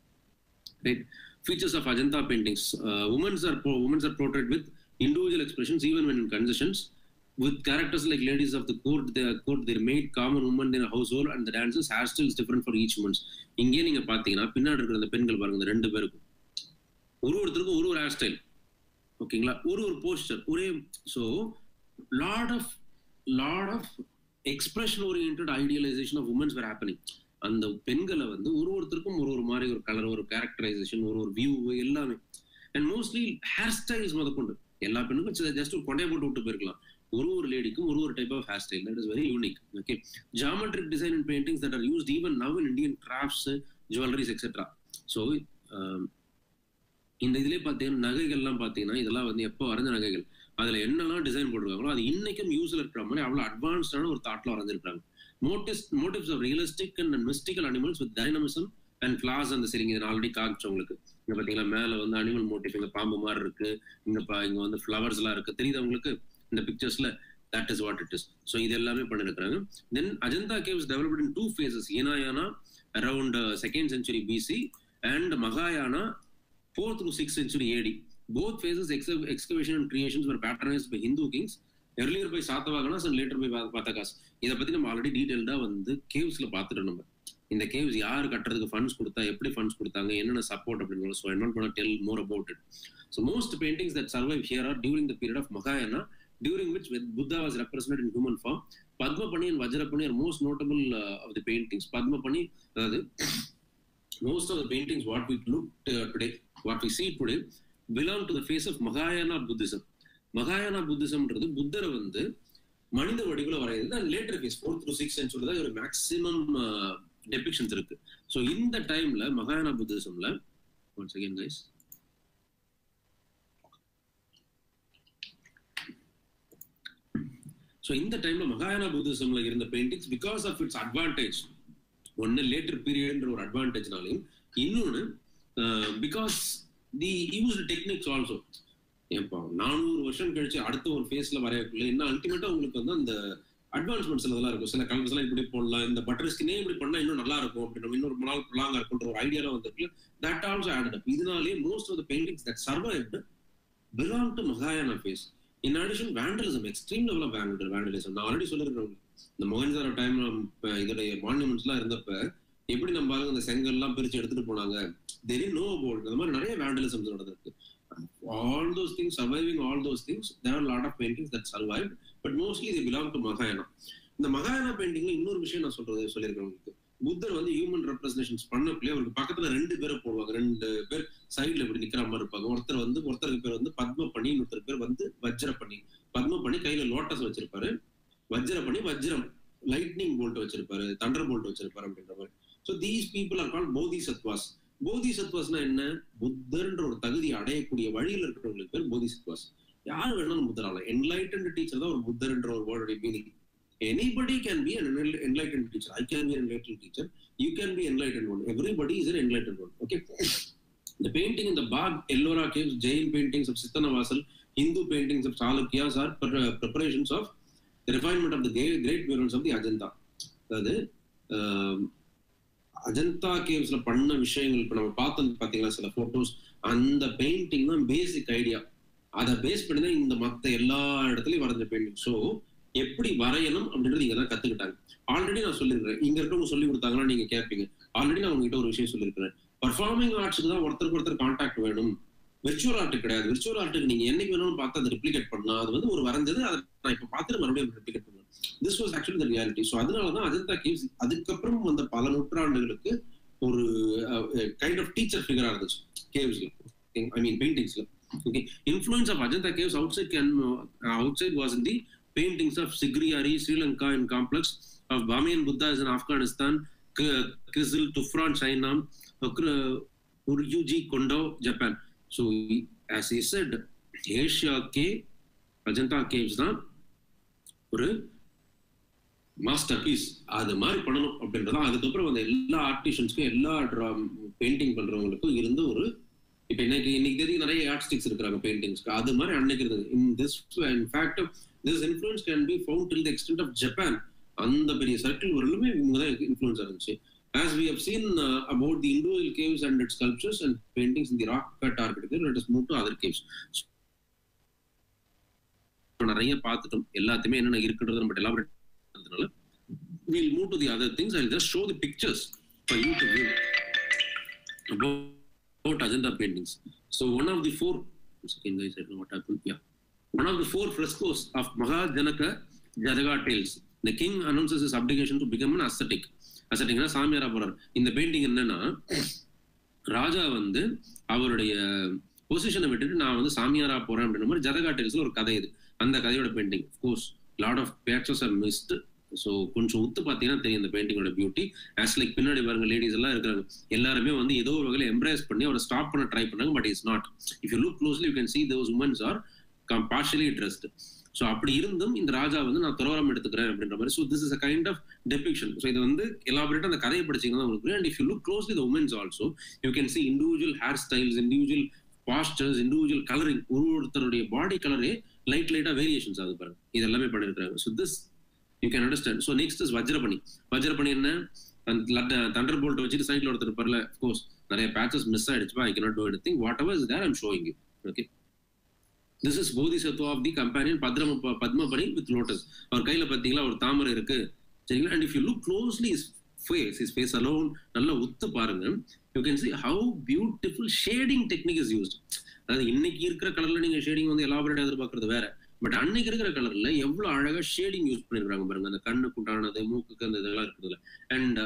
right features of Ajanta paintings. Uh, women's are women's are portrayed with individual expressions, even when in conditions. With characters like ladies of the court, they court their maid, common woman in a household, and the dances hairstyles different for each woman's. இங்கே நீங்க பாத்தீங்கன்னா பின்னாடி இருக்கிற அந்த பெண்கள் பாருங்க இந்த ரெண்டு பேருக்கும் ஒரு ஒருத்தருக்கும் ஒரு ஒரு ஹேர் ஸ்டைல் ஓகேங்களா ஒரு ஒரு போஸ்டர் ஒரே so lot of lot of expression orient idealisation of womens were happening அந்த பெண்களை வந்து ஒரு ஒருத்தருக்கும் ஒரு ஒரு மாதிரி ஒரு கலர் ஒரு கேரக்டரைசேஷன் ஒரு ஒரு வியூ எல்லாமே அண்ட் மோஸ்ட்லி ஹேர் ஸ்டைல்ஸ் முத கொண்டு எல்லா பெண்ணுக்கும் ஜஸ்ட் ஒரு கொண்டையை போட்டு விட்டு போயிருக்கலாம் ஒரு ஒரு லேடிக்கும் ஒரு ஒரு type of hair style that is very unique okay geometric design and paintings that are used even now in Indian crafts jewelleries etcetera so இந்த இதுலேயே பார்த்தீங்கன்னா நகைகள்லாம் பார்த்தீங்கன்னா இதெல்லாம் வந்து எப்போ வரைஞ்ச நகைகள் அதில் என்னெல்லாம் டிசைன் போட்டிருக்காங்களோ அது இன்னைக்கும் யூஸில் இருக்கிற மாதிரி அவ்வளோ அட்வான்ஸ்டான ஒரு தாட்டில் வரைஞ்சிருக்காங்க motives motives of realistic and mystical animals with dynamism and flaws அந்த சரிங்க இதை ஆல்ரெடி காமிச்சோம் உங்களுக்கு இங்க பாத்தீங்களா மேல வந்து அனிமல் மோட்டிவ் இங்க பாம்பு மாதிரி இருக்கு இங்க இங்க வந்து ஃபிளவர்ஸ் எல்லாம் இருக்கு தெரியுது உங்களுக்கு இந்த பிக்சர்ஸ்ல that is what it is so இது எல்லாமே பண்ணிருக்காங்க then Ajanta caves developed in two phases Hinayana around second century BC and மகாயானா fourth to six century AD both phases excavation and creations were patronized by Hindu kings earlier by Satavahanas and later by பத்தகாஸ் இதை பத்தி நம்ம already டீடைல்டா வந்து கேவ்ஸ்ல பாத்துட்டோம் நம்ம இந்த caves யார் கட்டுறதுக்கு ஃபண்ட்ஸ் கொடுத்தா எப்படி ஃபண்ட்ஸ் கொடுத்தாங்க என்னென்ன சப்போர்ட் அப்படின்னு so I not cone del more about it so most paintings that survive here R during the period of மகாயனா during which Buddha was represent in human form பத்மபணி and வஜ்ரபணி R most notable of the paintings பத்மபணி அதாவது most of the paintings what we look today what we see today belong to the face of மகாயனா Buddhism மகாயானா புத்திசம்ன்றது புத்தரை வந்து மனித வடிவில் வரைகிறது and later phase fourth to six century தான் ஒரு maximum depictions இருக்கு so இந்த டைம்ல மகாயானா புத்திசம்ல ஒன் செகண்ட் கைஸ் ஸோ இந்த டைம்ல மகாயானா புத்திசம்ல இருந்த paintings because of its advantage ஒன்னு லேட்டர் பீரியட்ன்ற ஒரு அட்வான்டேஜ்னாலையும் இன்னொன்னு because the use techniques also ஏப்பா நானூறு வருஷம் கழிச்சு அடுத்த ஒரு ஃபேஸ்ல வரையக்குள்ள என்ன அல்டிமேட்டா உங்களுக்கு வந்து அந்த அட்வான்ஸ்மெண்ட்ஸ் இதெல்லாம் இருக்கும் சில கலர்ஸ் எல்லாம் இப்படி போடலாம் இந்த பட்டர் ஸ்கினே இப்படி பண்ணா இன்னும் நல்லா இருக்கும் அப்படின்னு இன்னொரு நாள் லாங்கா இருக்குன்ற ஒரு ஐடியால வந்துருக்கு தட் ஆல்சோ ஆடட் அப் இதனாலே most of the paintings that survived belong to மகாயானா phase in addition vandalism extreme level of vandal vandalism நான் ஆல்ரெடி சொல்லிருக்கேன் இந்த மொகன்சார டைம் இதோடைய மான்யூமெண்ட்ஸ் எல்லாம் இருந்தப்ப எப்படி நம்ம ஆளுங்க இந்த செங்கல் எல்லாம் பிரிச்சு எடுத்துட்டு போனாங்க தெரி நோ அபவுட் இந்த மாதிரி நிறைய வேண்டலிசம்ஸ் நடந்திருக்கு all those things surviving all those things there lot of paintings that survive but mostly இது பிலாங் டு மகாயானா இந்த மகாயானா பெயிண்டிங்ல இன்னொரு விஷயம் நான் சொல்றது சொல்லியிருக்கேன் உங்களுக்கு புத்தர் வந்து ஹியூமன் ரெப்ரஸன்டேஷன்ஸ் பண்ணக்குள்ளே அவருக்கு பக்கத்துல ரெண்டு பேரை போடுவாங்க ரெண்டு பேர் சைட்ல இப்படி நிக்கிற மாதிரி இருப்பாங்க ஒருத்தர் வந்து ஒருத்தருக்கு பேர் வந்து பத்ம பண்ணி இன்னொருத்தர் பேர் வந்து வஜ்ர பண்ணி பத்ம பண்ணி கையில லோட்டஸ் வச்சிருப்பாரு வஜ்ர பண்ணி வஜ்ரம் லைட்னிங் போல்ட் வச்சிருப்பாரு தண்டர் போல்ட் வச்சிருப்பாரு அப்படின்ற மாதிரி so these people are call bodhisattvas போதி சத்வாஸ்னா என்ன புத்தர்ன்ற ஒரு தகுதி அடையக்கூடிய வழியில் இருக்கிறவங்களுக்கு பேர் போதி சத்வாஸ் யார் வேணாலும் புத்தர் ஆகலாம் என்லைட்டன்ட் டீச்சர் தான் ஒரு புத்தர்ன்ற ஒரு வேர்டுடைய meaning anybody can be an enlightened teacher i can be an enlightened teacher you can be enlightened one everybody is an enlightened one okay the painting in the bagh ellora caves jain paintings of sittanavasal hindu paintings of chalukyas are preparations of the refinement of the great murals of the ajanta அதாவது அஜந்தா கேவ்ஸ்ல பண்ண விஷயங்கள் இப்ப நம்ம பார்த்தோம் பாத்தீங்களா சில photos அந்த painting தான் பேசிக் ஐடியா அதை பேஸ் பண்ணி தான் இந்த மத்த எல்லா இடத்துலயும் வரைஞ்ச பெயிண்டிங் ஸோ எப்படி வரையணும் அப்படின்றது இங்க தான் கத்துக்கிட்டாங்க ஆல்ரெடி நான் சொல்லியிருக்கிறேன் இங்க இருக்கவங்க சொல்லி கொடுத்தாங்கன்னா நீங்க கேட்பீங்க ஆல்ரெடி நான் உங்ககிட்ட ஒரு விஷயம் சொல்லியிருக்கிறேன் பர்ஃபார்மிங் ஆர்ட்ஸ்க்கு தான் ஒருத்தருக்கு ஒருத்தர் கான்டாக்ட் வேணும் விர்ச்சுவல் ஆர்ட் கிடையாது விர்ச்சுவல் ஆர்ட்டுக்கு நீங்க என்னைக்கு வேணாலும் பார்த்து அதை ரிப்ளிகேட் பண்ணலாம் அது வந்து ஒரு வரைஞ்சது அதை நான் இப்ப பார்த்துட்டு மறுபடியும் ரிப்ளிகேட் பண்ணுவேன் this was actually the reality so அதனாலதான் அஜந்தா கேவ்ஸ் அதுக்கப்புறம் வந்த பல நூற்றாண்டுகளுக்கு ஒரு கைண்ட் ஆஃப் டீச்சர் ஃபிகரா இருந்துச்சு கேவ்ஸ்ல ஐ மீன் பெயிண்டிங்ஸ்ல okay influence of Ajanta caves outside can outside was in the paintings of Sigriyari, Sri Lanka in complex, of Bamiyan Buddhas in Afghanistan, Kizil, Tufran, China, Uryuji, Kondo, Japan. So, as he said, Asia K, Ajanta Caves தான் ஒரு master piece அது மாதிரி பண்ணணும் அப்படின்றதான் அதுக்கப்புறம் அந்த எல்லா ஆர்டிஷன்ஸ்க்கும் எல்லா பெயிண்டிங் பண்றவங்களுக்கும் இருந்த ஒரு இப்ப இன்னைக்கு இன்னைக்கு தெரியும் நிறைய ஆர்டிஸ்டிக்ஸ் இருக்கிறாங்க பெயிண்டிங்ஸ்க்கு அது மாதிரி அன்னைக்கு இருந்தது in this in fact this influence can be found till the extent of Japan அந்த பெரிய சர்க்கிள் வரலுமே இவங்க தான் இன்ஃபுளுன்ஸ் இருந்துச்சு As we have seen uh, about the individual caves and its sculptures and paintings in the rock cut architecture, let us move to other caves. நிறைய பார்த்துட்டோம் எல்லாத்தையுமே என்னென்ன இருக்குன்றது நம்ம எலாபரேட் பண்றதுனால we'll move to the other things i'll just show the pictures for you to view about, about ajanta paintings so one of the four second guys i don't know what happened yeah one of the four frescoes of mahajanaka jadaga tales the king announces his abdication to become an ascetic asceticனா சாமியாரா போறார் இந்த painting என்னன்னா ராஜா வந்து அவருடைய பொசிஷனை விட்டுட்டு நான் வந்து சாமியாரா போறேன் அப்படின்ற மாதிரி ஜதகா டெல்ஸ்ல ஒரு கதை இது அந்த கதையோட painting course lot of patches are missed so கொஞ்சம் உத்து பார்த்தீங்கன்னா தெரியும் இந்த பெயிண்டிங்கோட பியூட்டி ஆஸ் லைக் பின்னாடி பாருங்க லேடிஸ் எல்லாம் இருக்கிறாங்க எல்லாருமே வந்து ஏதோ ஒரு வகையில் எம்ப்ரேஸ் பண்ணி அவரை ஸ்டாப் பண்ண ட்ரை பண்ணாங்க but is not if you look closely you can see those womens are partially dressed so அப்படி இருந்தும் இந்த ராஜா வந்து நான் துறவரம் எடுத்துக்கிறேன் அப்படின்ற மாதிரி so this is a kind of depiction so இது வந்து எலாபரேட்டாக அந்த கதையை படிச்சீங்கன்னா உங்களுக்கு and if you look closely the womens also you can see individual hair styles individual postures individual colouring ஒரு ஒருத்தருடைய பாடி கலரே லைட் லைட்டா வேரியேஷன்ஸ் ஆகுது பாருங்க இது எல்லாமே பண்ணிருக்காங்க so this you can understand so next is Vajrapani Vajrapani என்ன தண்டர் போல்ட் வச்சுட்டு சைட்ல ஒருத்தர் இருப்பார்ல கோர்ஸ் நிறைய பேச்சஸ் மிஸ் ஆயிடுச்சுப்பா I cannot do anything think whatever is there I'm showing you okay this is bodhisattva of the companion பத்ரம Padmapani with lotus அவர் கையில பாத்தீங்களா ஒரு தாமரை இருக்கு சரிங்களா and if you look closely is face is face alone நல்லா உத்து பாருங்க you can see how beautiful shading technique is used அதாவது இன்னைக்கு இருக்கிற கலர்ல நீங்க ஷேடிங் வந்து எலாபரேட் எதிர்பார்க்கறது வேற பட் அன்னைக்கு இருக்கிற கலர்ல எவ்வளவு அழகா ஷேடிங் யூஸ் பண்ணிருக்காங்க பாருங்க அந்த கண்ணுக்கு உண்டானது மூக்குக்கு அந்த இதெல்லாம் இருக்குதுல அண்ட்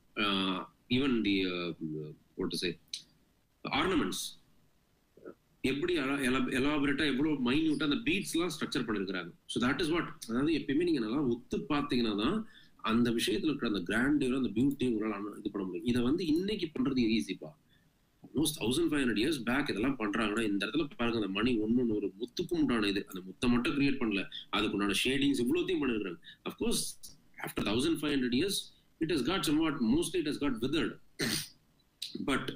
ஈவன் தி போட்டு சே ஆர்னமெண்ட்ஸ் எப்படி எலாபரேட்டா எவ்வளவு மைன்யூட்டா அந்த பீட்ஸ் எல்லாம் ஸ்ட்ரக்சர் பண்ணிருக்காங்க ஸோ தட் இஸ் வாட் அதாவது எப்பயுமே நீங்க நல்லா ஒத்து பாத்தீங்கன்னா தான் அந்த விஷயத்துல இருக்கிற அந்த கிராண்டியரும் அந்த பியூட்டியும் உங்களால் இது பண்ண முடியும் இதை வந்து இன்னைக்கு பண்றது ஈஸிப்பா almost thousand five hundred years back இதெல்லாம் பண்றாங்கன்னா இந்த இடத்துல பாருங்க அந்த மணி ஒன்னு ஒரு முத்துக்கும் உண்டான இது அந்த முத்தை மட்டும் கிரியேட் பண்ணல அதுக்கு உண்டான ஷேடிங்ஸ் இவ்வளோத்தையும் பண்ணிருக்காங்க of course after thousand five hundred years it has got somewhat mostly it has got withered but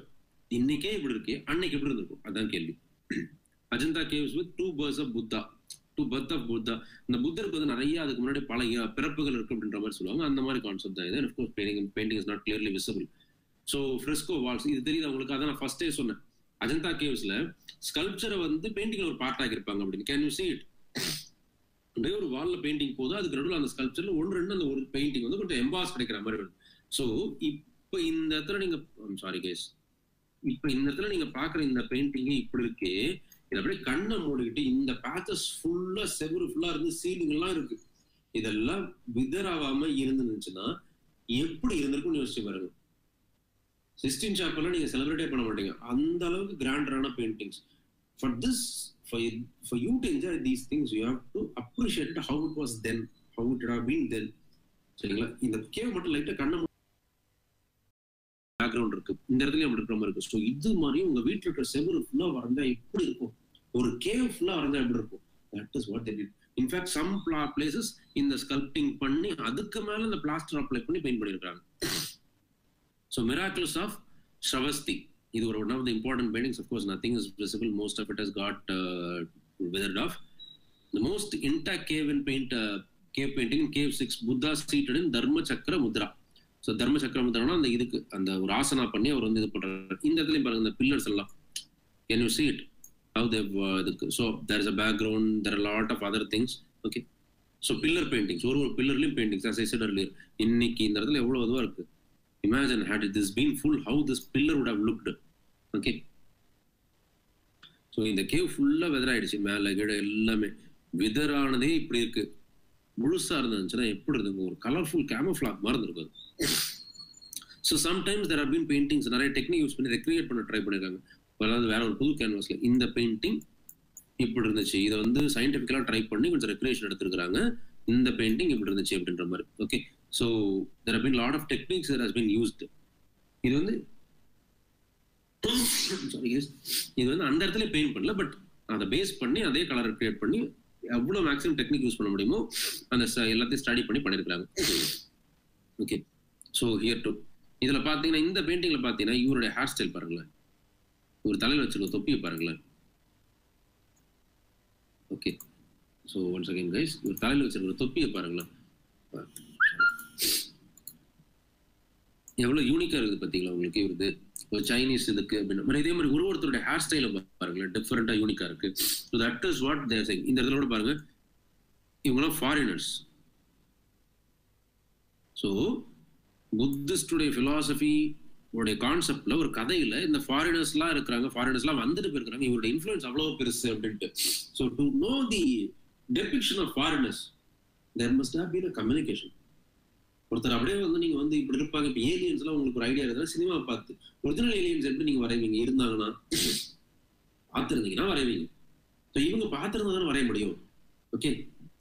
இன்னைக்கே இப்படி இருக்கு அன்னைக்கு எப்படி இருந்திருக்கும் அதான் கேள்வி Ajanta caves with to birth of Buddha to birth of Buddha இந்த புத்தருக்கு வந்து நிறைய அதுக்கு முன்னாடி பல இ- பிறப்புகள் இருக்கு அப்படின்ற மாதிரி சொல்லுவாங்க அந்த மாதிரி கான்செப்ட் தான் இது of course painting painting is not clearly visible so fresco walls இது தெரியுது உங்களுக்கு அதான் நான் ஃபர்ஸ்டே சொன்னேன் அஜந்தா கேவ்ஸ்ல ஸ்கல்ப்சரை வந்து பெயிண்டிங்ல ஒரு பார்ட் ஆகியிருப்பாங்க அப்படின்னு கேன் யூ see it அப்படியே ஒரு வால்ல பெயிண்டிங் போது அதுக்கு நடுவில் அந்த ஸ்கல்ப்சர்ல ஒன்று ரெண்டு அந்த ஒரு பெயிண்டிங் வந்து கொஞ்சம் எம்பாஸ் கிடைக்கிற மாதிரி வரும் ஸோ இப்போ இந்த இடத்துல நீங்க சாரி கேஸ் இப்போ இந்த இடத்துல நீங்க பாக்குற இந்த பெயிண்டிங் இப்படி இருக்கு இது அப்படியே கண்ணை மூடிக்கிட்டு இந்த பேச்சஸ் ஃபுல்லா செவரு ஃபுல்லா இருந்து சீலிங் எல்லாம் இருக்கு இதெல்லாம் விதராகாம இருந்துச்சுன்னா எப்படி இருந்திருக்கும்னு யோசிச்சு பாருங்க சிஸ்டின் ஷாப்பெல்லாம் நீங்க செலிப்ரேட்டே பண்ண மாட்டீங்க அந்த அளவுக்கு கிராண்டரான paintings for this for you, for you to enjoy these things, you have to appreciate it how it was then, how it would have been then. சரிங்களா இந்த கேவ் மட்டும் லைட்டா கண்ணை பேக்ரவுண்ட் இருக்கு இந்த இடத்துல அப்படி இருக்கிற மாதிரி இருக்கு ஸோ இது மாதிரி உங்க வீட்டுல இருக்கிற செவரு ஃபுல்லா வரைஞ்சா எப்படி இருக்கும் ஒரு கேவ் ஃபுல்லா வரைஞ்சா எப்படி இருக்கும் that is what that in fact some places இந்த ஸ்கல்ப்டிங் பண்ணி அதுக்கு மேல இந்த பிளாஸ்டர் அப்ளை பண்ணி பெயிண்ட் பண்ணிருக்காங்க ஸோ மிராக்கிள்ஸ் ஆஃப் ஷவஸ்தி இது ஒரு one of the important paintings of course nothing is visible most of it has got withered of the most intact cave in paint cave painting cave six Buddha seated in dharma chakra Mudra so தர்ம சக்கர முத்ரானா அந்த இதுக்கு அந்த ஒரு ஆசனா பண்ணி அவர் வந்து இது பண்றாரு இந்த இடத்துலயும் பாருங்க இந்த பில்லர்ஸ் எல்லாம் can you see it how they இதுக்கு so there is a background there are lot of other things okay so pillar paintings ஒரு ஒரு பில்லர்லையும் paintings as I said earlier இன்னைக்கு இந்த இடத்துல எவ்வளவு இதுவா இருக்கு imagine had it this been full how this pillar would have looked okay so இந்த கேவ் ஃபுல்லா வெதர் ஆயிடுச்சு மேல கீழ எல்லாமே வெதர் ஆனதே இப்படி இருக்கு முழுசா இருந்துச்சுன்னா எப்படி இருந்துங்க ஒரு கலர்ஃபுல் கேமஃபிளாக் மாதிரி இருந்திருக்கும் so sometimes there are been paintings நிறைய டெக்னிக் யூஸ் பண்ணி ரெக்ரியேட் பண்ண ட்ரை பண்ணிருக்காங்க அதாவது வேற ஒரு புது கேன்வாஸ்ல இந்த பெயிண்டிங் இப்படி இருந்துச்சு இதை வந்து சயின்டிஃபிக்கலா ட்ரை பண்ணி கொஞ்சம் ரெக்ரியேஷன் எடுத்திருக்காங்க இந்த பெயிண்டிங் இப்படி இருந்துச்சு அப்படின்ற மாதிரி okay so there have been lot of techniques there has been used இது வந்து சாரி இது வந்து அந்த இடத்துல பெயிண்ட் பண்ணல பட் அதை பேஸ் பண்ணி அதே கலரை கிரியேட் பண்ணி எவ்வளவு மேக்ஸிமம் டெக்னிக் யூஸ் பண்ண முடியுமோ அந்த ச- எல்லாத்தையும் ஸ்டடி பண்ணி பண்ணிருக்காங்க ஓகே ஸோ ஹியர் டு இதுல பாத்தீங்கன்னா இந்த பெயிண்டிங்ல பாத்தீங்கன்னா இவருடைய ஹேர் ஸ்டைல் பாருங்களேன் இவர் தலையில வச்சிருக்க தொப்பியை பாருங்களேன் okay so one second guys இவர் தலையில வச்சிருக்கிற தொப்பியை பாருங்களேன் எவ்வளவு யூனிக்கா இருக்குது பாத்தீங்களா உங்களுக்கு இவருது ஒரு சைனீஸ் இதுக்கு அப்படின்னு மாதிரி இதே மாதிரி ஒரு ஒருத்தருடைய ஹேர் ஸ்டைல பாருங்களேன் டிஃபரெண்டா யூனிக்கா இருக்கு so that is what they're saying இந்த இடத்துல கூட பாருங்க இவங்களாம் ஃபாரினர்ஸ் ஸோ புத்திஸ்டுடைய ஃபிலாசபி உடைய கான்செப்ட்ல ஒரு கதையில இந்த ஃபாரினர்ஸ்லாம் இருக்கிறாங்க ஃபாரினர்ஸ்லாம் வந்துட்டு போயிருக்காங்க இவரோட இன்ஃப்ளூயன்ஸ் அவ்வளவு பெருசு அப்படின்ட்டு so to know the depiction of foreigners there must have been a communication ஒருத்தர் அப்படியே வந்து நீங்க வந்து இப்படி இருப்பாங்க இப்போ ஏலியன்ஸ் எல்லாம் உங்களுக்கு ஒரு ஐடியா இருந்தா சினிமா பார்த்து ஒரிஜினல் ஏலியன்ஸ் எப்படி நீங்க வரைவீங்க இருந்தாங்கன்னா பார்த்துருந்தீங்கன்னா வரைவீங்க ஸோ இவங்க பார்த்துருந்தா தானே வரைய முடியும் okay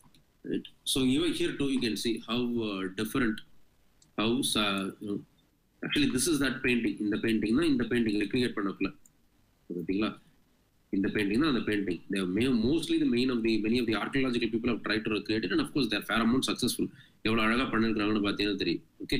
so even here too you can see how different how actually this is that painting இந்த பெயிண்டிங் தான் இந்த பெயிண்டிங் கிரியேட் பண்ணக்குள்ள பார்த்தீங்களா இந்த பெயிண்டிங் தான் அந்த painting mostly the main of the many of the archaeological people have try to create and of course there fair amount successful எவ்வளோ அழகா பண்ணிருக்காங்கன்னு பார்த்தீங்கன்னா தெரியும் okay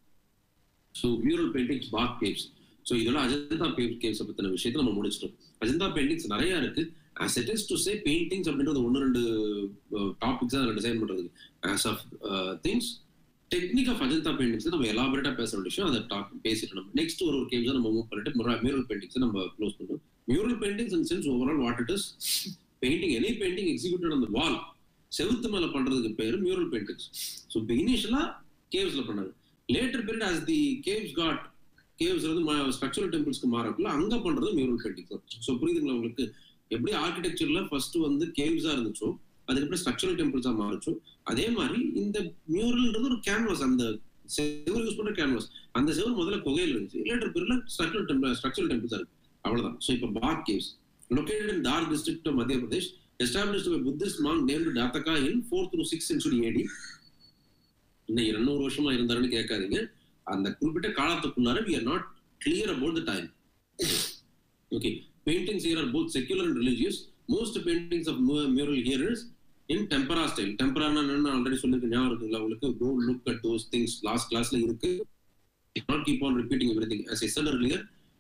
so mural paintings Bagh caves so இதோட அஜந்தா கேவ்ஸ் பத்தின விஷயத்தை நம்ம முடிச்சிட்டோம் அஜந்தா பெயிண்டிங்ஸ் நிறைய இருக்கு as it is to say paintings அப்படின்றது ஒன்று ரெண்டு டாபிக்ஸ் தான் டிசைன் பண்றதுக்கு as of things technique of Ajanta paintings நம்ம எலாபரேட்டா பேசுற விஷயம் அதை டாக் பேசிட்டு நம்ம நெக்ஸ்ட் ஒரு ஒரு கேம்ஸ் நம்ம மூவ் பண்ணிட்டு மியூரல் பெயிண்டிங்ஸ் நம்ம க்ளோஸ் பண்ணுறோம் mural paintings in sense overall what it is painting any painting executed அந்த வால் செவுத்து மேல பண்றதுக்கு பேரு மியூரல் பெயிண்டிங்ஸ் ஸோ இப்போ இனிஷியலா கேவ்ஸ்ல பண்ணாங்க later period as the caves got caves வந்து ஸ்ட்ரக்சரல் டெம்பிள்ஸ்க்கு மாறக்குள்ள அங்க பண்றது மியூரல் பெயிண்டிங்ஸ் ஸோ புரியுதுங்களா உங்களுக்கு எப்படி ஆர்கிடெக்சர்ல ஃபர்ஸ்ட் வந்து கேவ்ஸா இருந்துச்சோ அதுக்கப்புறம் ஸ்ட்ரக்சரல் டெம்பிள்ஸா மாறுச்சோ அதே மாதிரி இந்த மியூரல்ன்றது ஒரு கேன்வாஸ் அந்த செவர் யூஸ் பண்ற கேன்வாஸ் அந்த செவர் முதல்ல குகையில் இருந்துச்சு லேட்டர் பீரியட்ல ஸ்ட்ரக்சரல் டெம்பிள் ஸ்ட்ரக்சரல் டெம்பிள்ஸா இருக்கு அவ்வளவுதான் ஸோ இப்போ Bagh caves located in Dar district of Madhya Pradesh, established by Buddhist monk named Dataka in 4th to 6th century AD. இன்னும் இருநூறு வருஷமா இருந்தாருன்னு கேட்காதீங்க அந்த குறிப்பிட்ட காலத்துக்குள்ளார we are not clear about the time okay paintings here are both secular and religious most paintings of mu- mural here is in tempera style tempera நான் already சொல்லிருக்கேன் ஞாபகம் இருக்குங்களா உங்களுக்கு go look at those things last classல இருக்கு not keep on repeating everything as I said earlier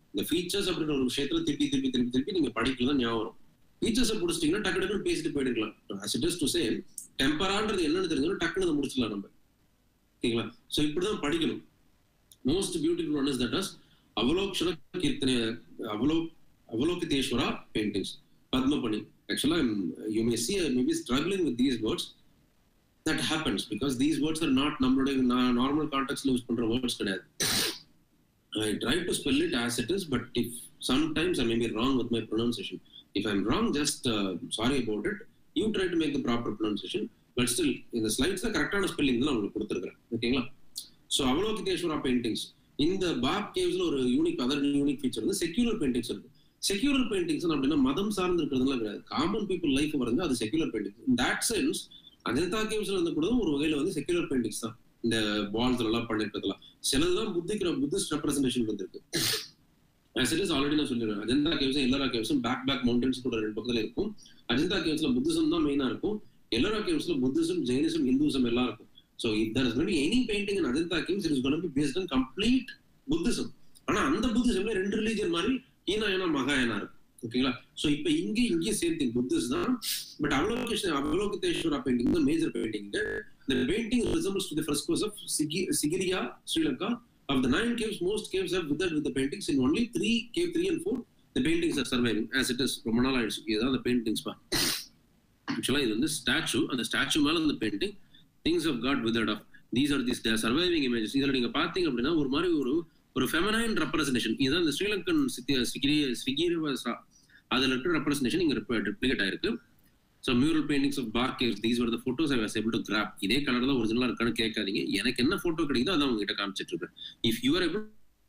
இந்த features அப்படின்ற ஒரு விஷயத்துல திருப்பி திருப்பி திருப்பி திருப்பி நீங்க படிக்கல தான் ஞாபகம் வரும் ஃபீச்சர்ஸை பிடிச்சிட்டீங்கன்னா டக்கு டக்குன்னு பேசிட்டு போயிடுக்கலாம் as it is to say டெம்பரான்றது என்னன்னு தெரிஞ்சாலும் டக்குன்னு அதை முடிச்சிடலாம் நம்ம ஓகேங்களா ஸோ இப்படிதான் படிக்கணும் most beautiful one is that is அவலோக்ஷண கீர்த்தனை அவலோ அவலோகிதேஸ்வரா பெயிண்டிங்ஸ் பத்மபணி ஆக்சுவலா you may see may be struggling with these words that happens because these words are not நம்மளுடைய நார்மல் கான்டெக்ட்ல யூஸ் பண்ற வேர்ட்ஸ் கிடையாது I try to spell it as it is but if sometimes I may be wrong with my pronunciation if I'm wrong just sorry about it you try to make the proper pronunciation but still இந்த ஸ்லைட்ஸ்ல கரெக்டான spelling தான் உங்களுக்கு கொடுத்துருக்கேன் ஓகேங்களா so Avalokiteshvara paintings இந்த பாப் கேவ்ஸ்ல ஒரு யூனிக் அதர் யூனிக் ஃபீச்சர் வந்து செக்யூலர் பெயிண்டிங்ஸ் இருக்கு செக்யூலர் பெயிண்டிங்ஸ் அப்படின்னா மதம் சார்ந்து இருக்கிறதுலாம் கிடையாது காமன் பீப்புள் லைஃப் வருங்க அது secular paintings in that sense Ajanta கேவ்ஸ்ல இருந்து கூட ஒரு வகையில வந்து செக்யூலர் பெயிண்டிங்ஸ் தான் இந்த வால்ஸ் எல்லாம் பண்ணிருக்கிறதுலாம் சிலதுதான் புத்திக்கிற புத்திஸ்ட் ரெப்ரஸன்டேஷன் வந்திருக்கு ஆஸ் இட் இஸ் ஆல்ரெடி நான் சொல்லிடுறேன் அஜந்தா கேவ்ஸும் எல்லாரா கேவ்ஸும் பேக் பேக் மவுண்டன்ஸ் கூட ரெண்டு பக்கத்துல இருக்கும் அஜந்தா கேவ்ஸ்ல புத்திசம் தான் மெயினா இருக்கும் எல்லாரா கேவ்ஸ்ல புத்திசம் ஜெயினிசம் இந்துசம் எல்லாம் இருக்கும் so if there is gonna any painting in Ajanta caves it is gonna be based on complete Buddhism ஆனா அந்த புத்திசம்ல ரெண்டு ரிலீஜன் மாதிரி ஹீனாயனா மகாயனா இருக்கும் ஓகேங்களா சோ இப்ப இங்க இங்கே சேர்த்து புத்திஸ் தான் பட் அவலோகேஷன் அவலோகிதேஸ்வரா பெயிண்டிங் தான் major painting the painting resembles to the frescoes of Sigi- Sigiriya, Sri Lanka. Of the nine caves, most caves have withered with the paintings. In only three, cave three and four, the paintings are surviving as it is. ரொம்ப நாள் ஆயிடுச்சு இதுதான் அந்த paintings பா ஆக்சுவலா இது வந்து statue அந்த ஸ்டாச்சு மேல அந்த painting things of got withered of these are this surviving images இதுல நீங்க பாத்தீங்க அப்படின்னா ஒரு மாதிரி ஒரு ஒரு ஃபெமனைன் ரெப்ரஸன்டேஷன் இதுதான் இந்த ஸ்ரீலங்கன் ஸ்விகிரி அதுல இருக்கிற ரெப்ரஸன்டேஷன் இங்க ரிப்ளிகேட் ஆயிருக்கு so mural paintings of Bagh caves these were the photos I was able to grab இதே கலர் தான் ஒரிஜினலா இருக்கான்னு கேட்காதீங்க எனக்கு என்ன ஃபோட்டோ கிடைக்குதோ அதான் உங்ககிட்ட காமிச்சிட்டு இருக்கேன் இஃப் யூஆர் ஏபிள்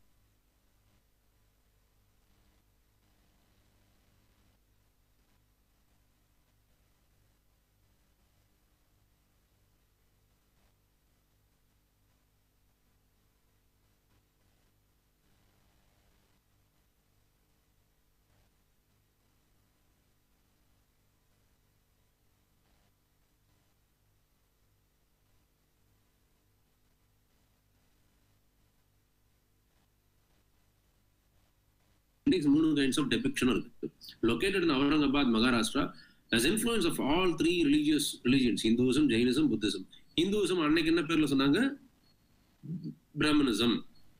paintings மூணு kinds of depiction இருக்கு located in Aurangabad, Maharashtra as influence of all three religious religions Hinduism, Jainism, Buddhism. Hinduism அன்னைக்கு என்ன பேர்ல சொன்னாங்க Brahmanism.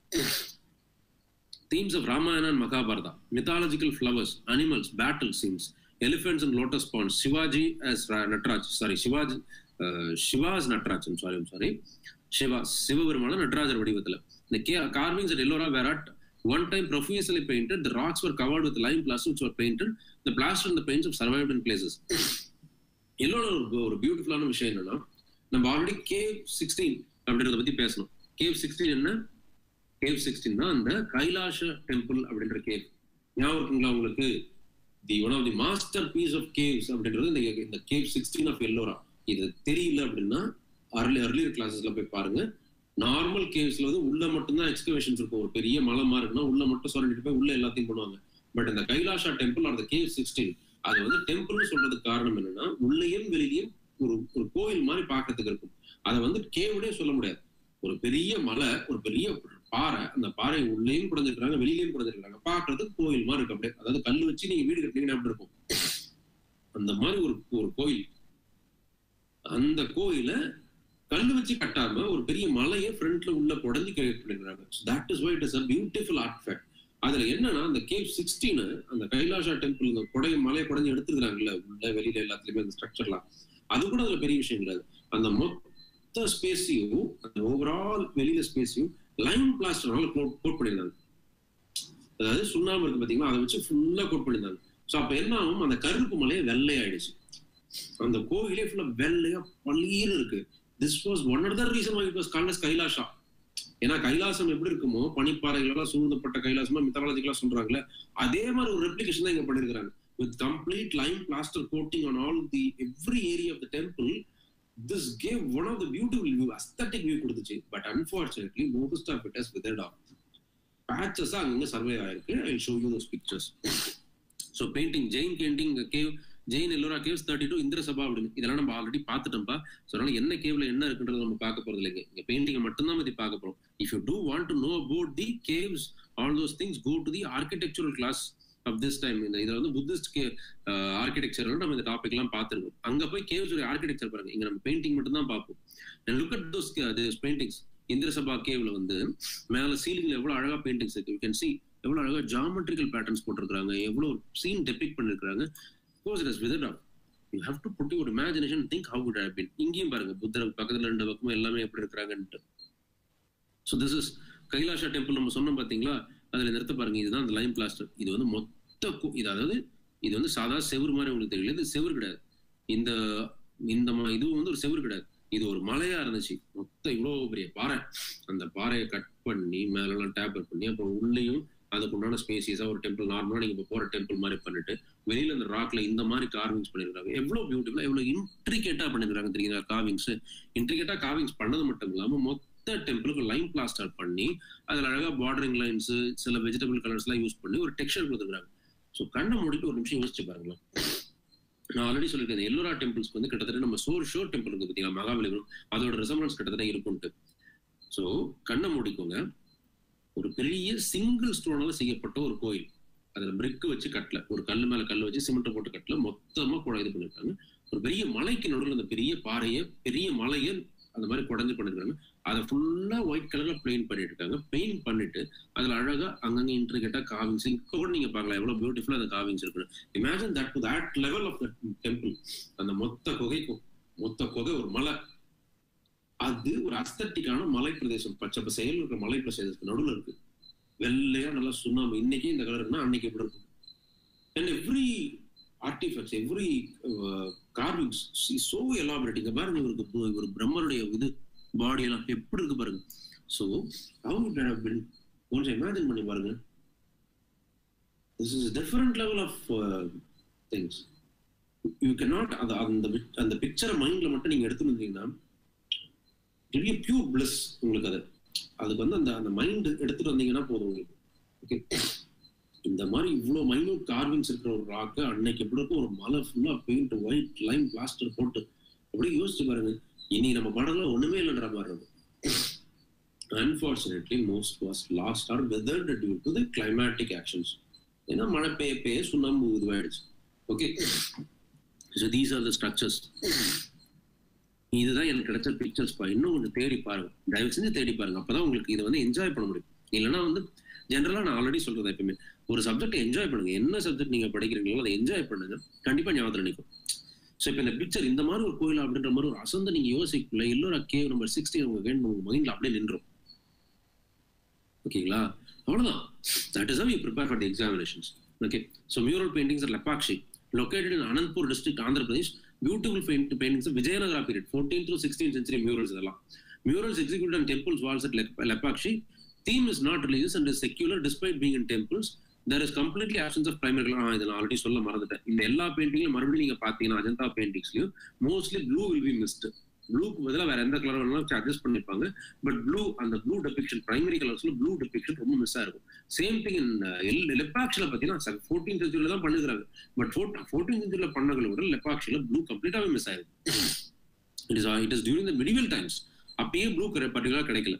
Themes of Ramayana and Mahabharata, mythological flowers, animals, battle scenes, elephants and lotus ponds, Shivaji as Ra- Nataraj, sorry, Shivaji, uh, Shiva's Nataraj, I'm sorry, I'm sorry. Shiva, சிவபெருமான நடராஜர் வடிவத்துல இந்த carvings at Ellora were at one time profusely painted. The rocks were covered with lime plaster which were painted. The plaster and the paints have survived in places. எல்லோட ஒரு ஒரு பியூட்டிஃபுல்லான விஷயம் என்னன்னா நம்ம already cave sixteen அப்படின்றத பத்தி பேசணும் cave sixteen என்ன கேவ் சிக்ஸ்டீன் தான் அந்த கைலாஷ டெம்பிள் அப்படின்ற கேவ் ஞாபகம் இருக்குங்களா உங்களுக்கு the one of the masterpiece of caves அப்படின்றது இந்த இந்த கேவ் சிக்ஸ்டீன் ஆஃப் எல்லோரா இது தெரியல அப்படின்னா அர்லி அர்லியர் கிளாஸஸ்ல போய் பாருங்க நார்மல் கேவ்ஸ்ல வந்து உள்ள மட்டும்தான் எக்ஸ்கவேஷன்ஸ் இருக்கும் ஒரு பெரிய மலை மாதிரி இருக்குன்னா உள்ள மட்டும் சொல்லிட்டு போய் உள்ள எல்லாத்தையும் பண்ணுவாங்க பட் இந்த கைலாஷா டெம்பிள் அந்த கேவ் சிக்ஸ்டீன் அது வந்து டெம்பிள்னு சொல்றதுக்கு காரணம் என்னன்னா உள்ளேயும் வெளியிலயும் ஒரு ஒரு கோயில் மாதிரி பார்க்கறதுக்கு இருக்கும் அதை வந்து கேவுடே சொல்ல முடியாது ஒரு பெரிய மலை ஒரு பெரிய பாறை அந்த பாறை உள்ளேயும் குறைஞ்சிருக்காங்க வெளியிலயும் குறைஞ்சிருக்காங்க பாக்குறதுக்கு கோயில் மாதிரி இருக்கு அப்படியே அதாவது கல் வச்சு நீங்க வீடு கட்டினீங்கன்னா எப்படி இருக்கும் அந்த மாதிரி ஒரு ஒரு கோயில் அந்த கோயில கல் வச்சு கட்டாம ஒரு பெரிய மலையை ஃப்ரண்ட்ல உள்ள குடஞ்சி பண்ணிடுறாங்க that is why it is a beautiful art fact அதுல என்னன்னா அந்த கேவ் சிக்ஸ்டீன் அந்த கைலாஷா டெம்பிள் இந்த கொடை மலையை குடஞ்சி எடுத்துருக்காங்கல்ல உள்ள வெளியில எல்லாத்துலயுமே அந்த ஸ்ட்ரக்சர்லாம் அது கூட அதுல பெரிய விஷயம் கிடையாது அந்த மொத்த ஸ்பேஸையும் அந்த ஓவரால் வெளியில ஸ்பேஸையும் லைன் பிளாஸ்டர்னால கோட் பண்ணியிருந்தாங்க அதாவது சுண்ணாம்பு இருக்கு பாத்தீங்களா அதை வச்சு ஃபுல்லா கோட் பண்ணியிருந்தாங்க ஸோ அப்ப என்ன ஆகும் அந்த கருப்பு மலையை வெள்ளையாயிடுச்சு அந்த கோயிலே ஃபுல்லா வெள்ளையா பள்ளீர் இருக்கு this was one of the reason why it was called as Kailasha ஏன்னா கைலாசம் எப்படி இருக்குமோ பனிப்பாறைகளெல்லாம் சூழ்ந்தப்பட்ட கைலாசமா மித்தாலஜிக்கலா சொல்றாங்களே அதே மாதிரி ஒரு ரெப்ளிகேஷன் தான் இங்க பண்ணிருக்காங்க with complete line plaster coating on all the every area of the temple this cave one of the beautiful view aesthetic view கொடுத்துச்சு but unfortunately most of it has without of பேச்சஸா அங்கங்க survey ஆயிருக்கு I show you those pictures so painting Jain painting cave Jain Ellora caves thirty two Indra Sabha அப்படின்னு இதெல்லாம் நம்ம already பார்த்துட்டோம்ப்பா so அதனால என்ன கேவ்ல என்ன இருக்குன்றது நம்ம பார்க்க போறது இல்லைங்க இங்க பெயிண்டிங்கை மட்டும்தான் பத்தி பார்க்க போறோம் if you do want to know about the caves all those things go to the architectural class of this time இந்த இதை வந்து புத்திஸ்ட் கே ஆர்கிடெக்சர் நம்ம இந்த டாபிக் எல்லாம் பார்த்துருக்கோம் அங்க போய் கேவ்ஸ் ஒரு ஆர்கிடெக்சர் பாருங்க இங்க நம்ம பெயிண்டிங் மட்டும் தான் பார்ப்போம் look at those paintings Indra Sabha கேவ்ல வந்து மேல சீலிங்ல எவ்வளவு அழகா பெயிண்டிங்ஸ் இருக்கு யூ கேன் சி எவ்வளவு அழகா ஜாமெட்ரிக்கல் பேட்டர்ன்ஸ் போட்டிருக்காங்க எவ்வளவு சீன் டெபிக் பண்ணிருக்காங்க course it is without of you have to put your imagination think how good have been இங்கேயும் பாருங்க புத்தர் பக்கத்துல ரெண்டு பக்கமும் எல்லாமே எப்படி இருக்கிறாங்கன்ட்டு so this is Kailasha temple நம்ம சொன்னோம் பாத்தீங்களா அதுல நிறுத்த பாருங்க இதுதான் அந்த லைம் பிளாஸ்டர் இது வந்து மொத்த கு- இது அதாவது இது வந்து சாதா செவுரு மாதிரி உங்களுக்கு தெரியல இது செவுரு கிடையாது இந்த இந்த ம- இது வந்து ஒரு செவுரு கிடையாது இது ஒரு மலையா இருந்துச்சு மொத்தம் இவ்வளவு பெரிய பாறை அந்த பாறையை கட் பண்ணி மேலெல்லாம் டேப்பர் பண்ணி அப்புறம் உள்ளேயும் அதுக்கு உண்டான ஸ்பேசிஸா ஒரு டெம்பிள் நார்மலா நீங்க இப்போ போற டெம்பிள் மாதிரி பண்ணிட்டு வெளியில அந்த ராக்ல இந்த மாதிரி கார்விங்ஸ் பண்ணிருக்காங்க எவ்வளவு பியூட்டிஃபுல்லா எவ்வளவு இன்ட்ரிகேட்டா பண்ணிருக்காங்க தெரியுங்களா கார்விங்ஸ் இன்ட்ரிகேட்டா கார்விங்ஸ் பண்ணது மட்டும் இல்லாம மொத்த டெம்பிளுக்கு லைன் பிளாஸ்டர் பண்ணி அதுல அழகா பார்டரிங் லைன்ஸ் சில வெஜிடபிள் கலர்ஸ் எல்லாம் யூஸ் பண்ணி ஒரு டெக்ஸ்டர் கொடுத்துருக்காங்க ஸோ கண்ணை மூடிட்டு ஒரு நிமிஷம் யோசிச்சு பாருங்களேன் நான் ஆல்ரெடி சொல்லியிருக்கேன் எல்லோரா டெம்பிள்ஸ்க்கு வந்து கிட்டத்தட்ட நம்ம சோர் ஷோர் டெம்பிள் இருக்கு பார்த்தீங்களா மகாபலிபுரம் அதோட ரெசம்பன்ஸ் கிட்டத்தட்ட இருக்கும்ட்டு ஸோ கண்ணை மூடிக்கோங்க ஒரு பெரிய சிங்கிள் ஸ்டோனால செய்யப்பட்ட ஒரு கோயில் அதுல பிரிக் வச்சு கட்டல ஒரு கல்லு மேல கல்லு வச்சு சிமெண்ட் போட்டு கட்டல மொத்தமா கூட இது பண்ணிருக்காங்க ஒரு பெரிய மலைக்கு நடுவில் அந்த பெரிய பாறையை பெரிய மலையை அந்த மாதிரி குடஞ்சு பண்ணிருக்காங்க அதை ஃபுல்லா ஒயிட் கலர்ல பெயிண்ட் பண்ணிட்டு இருக்காங்க பெயிண்ட் பண்ணிட்டு அதுல அழகா அங்கங்க இன்ட்ரிகேட்டா காவிங்ஸ் இப்போ கூட நீங்க பார்க்கலாம் எவ்வளவு பியூட்டிஃபுல்லா அந்த காவிங்ஸ் இருக்கு imagine that to that level of the temple அந்த மொத்த குகைக்கும் மொத்த குகை ஒரு மலை அது ஒரு அஸ்தட்டிக்கான மலை பிரதேசம் பச்சை பசையில் இருக்கிற மலை பிரதேசத்துக்கு நடுவுல இருக்கு வெள்ளையா நல்லா சுண்ணாம்பு இன்னைக்கு இந்த கலர் இருக்குன்னா அன்னைக்கு எப்படி இருக்கும் and every artefacts every carvings so elaborate இங்க பாருங்க இவருக்கு பு- இவர் பிரம்மருடைய இது பாடி எல்லாம் எப்படி இருக்கு பாருங்க ஸோ அவங்க கொஞ்சம் இமேஜின் பண்ணி பாருங்க this is different level of things you cannot அந்த அந்த bit- அந்த பிக்சரை மைண்ட்ல மட்டும் நீங்க எடுத்துட்டு வந்தீங்கன்னா பெரிய பியூர் பிளஸ் உங்களுக்கு அது அதுக்கு வந்து அந்த அந்த மைண்ட் எடுத்துட்டு வந்தீங்கன்னா போதும் உங்களுக்கு ஓகே இந்த மாதிரி இவ்வளவு மைனூட் கார்விங்ஸ் இருக்கிற ஒரு ராக்கு அன்னைக்கு எப்படி இருக்கும் ஒரு மலை ஃபுல்லா பெயிண்ட் ஒயிட் லைன் பிளாஸ்டர் போட்டு அப்படியே யோசிச்சு பாருங்க இனி நம்ம படம்ல ஒண்ணுமே இல்லைன்ற மாதிரி இருக்கும் unfortunately most was lost or weathered due to the climatic actions ஏன்னா மழை பெய்ய பெய்ய சுண்ணாம்பு இதுவாயிடுச்சு okay so these are the structures இதுதான் எனக்கு கிடைச்ச பிக்சர்ஸ் பா இன்னும் கொஞ்சம் தேடி பாருங்க தயவு செஞ்சு தேடி பாருங்க அப்பதான் உங்களுக்கு இதை வந்து என்ஜாய் பண்ண முடியும் இல்லைன்னா வந்து ஜென்ரலா நான் ஆல்ரெடி சொல்றது எப்பயுமே ஒரு சப்ஜெக்ட் என்ஜாய் பண்ணுங்க என்ன சப்ஜெக்ட் நீங்க படிக்கிறீங்களோ அதை என்ஜாய் பண்ணுங்க கண்டிப்பா ஞாபகத்தில் நிற்கும் ஸோ இப்போ இந்த பிக்சர் இந்த மாதிரி ஒரு கோயில் அப்படின்ற மாதிரி ஒரு அசந்த நீங்க யோசிக்கல எல்லோரா கேவ் நம்பர் சிக்ஸ்டீன் உங்க வேணும் உங்க மைண்ட்ல அப்படியே நின்றோம் ஓகேங்களா அவ்வளவுதான் that is you prepare for the examinations okay so mural paintings are Lepakshi located in Anandpur district, Andhra Pradesh. Beautiful paint, paintings of Vijayanagara period, 14th through 16th century murals. இதெல்லாம். Murals executed on temples walls at Lep- Lepakshi. Theme is not religious and is secular despite being in temples. There is completely absence of primary color. ஆ, இதை நான் already சொல்ல மறந்துட்டேன் இந்த எல்லா பெயிண்டிங்லையும் மறுபடியும் நீங்க பாத்தீங்கன்னா அஜந்தா பெயிண்டிங்ஸ்லயும் mostly blue will be missed ப்ளூக்கு பதிலாக வேற எந்த கலர் வேணாலும் அட்ஜஸ்ட் பண்ணிருப்பாங்க பட் ப்ளூ அந்த ப்ளூ டெபிக்ஷன் பிரைமரி கலர்ஸ்ல ப்ளூ டெபிக்ஷன் ரொம்ப மிஸ் ஆயிருக்கும் சேம் திங் இன் லெப்பாக்ஸ்ல பாத்தீங்கன்னா ஃபோர்டீன் செஞ்சுரியில தான் பண்ணுறாங்க பட் ஃபோர்டீன் செஞ்சுரியில பண்ணகளை விட லெப்பாக்ஸ்ல ப்ளூ கம்ப்ளீட்டாவே மிஸ் ஆயிருக்கு it is it is during the medieval times அப்பயே ப்ளூ பர்டிகுலர் கிடைக்கல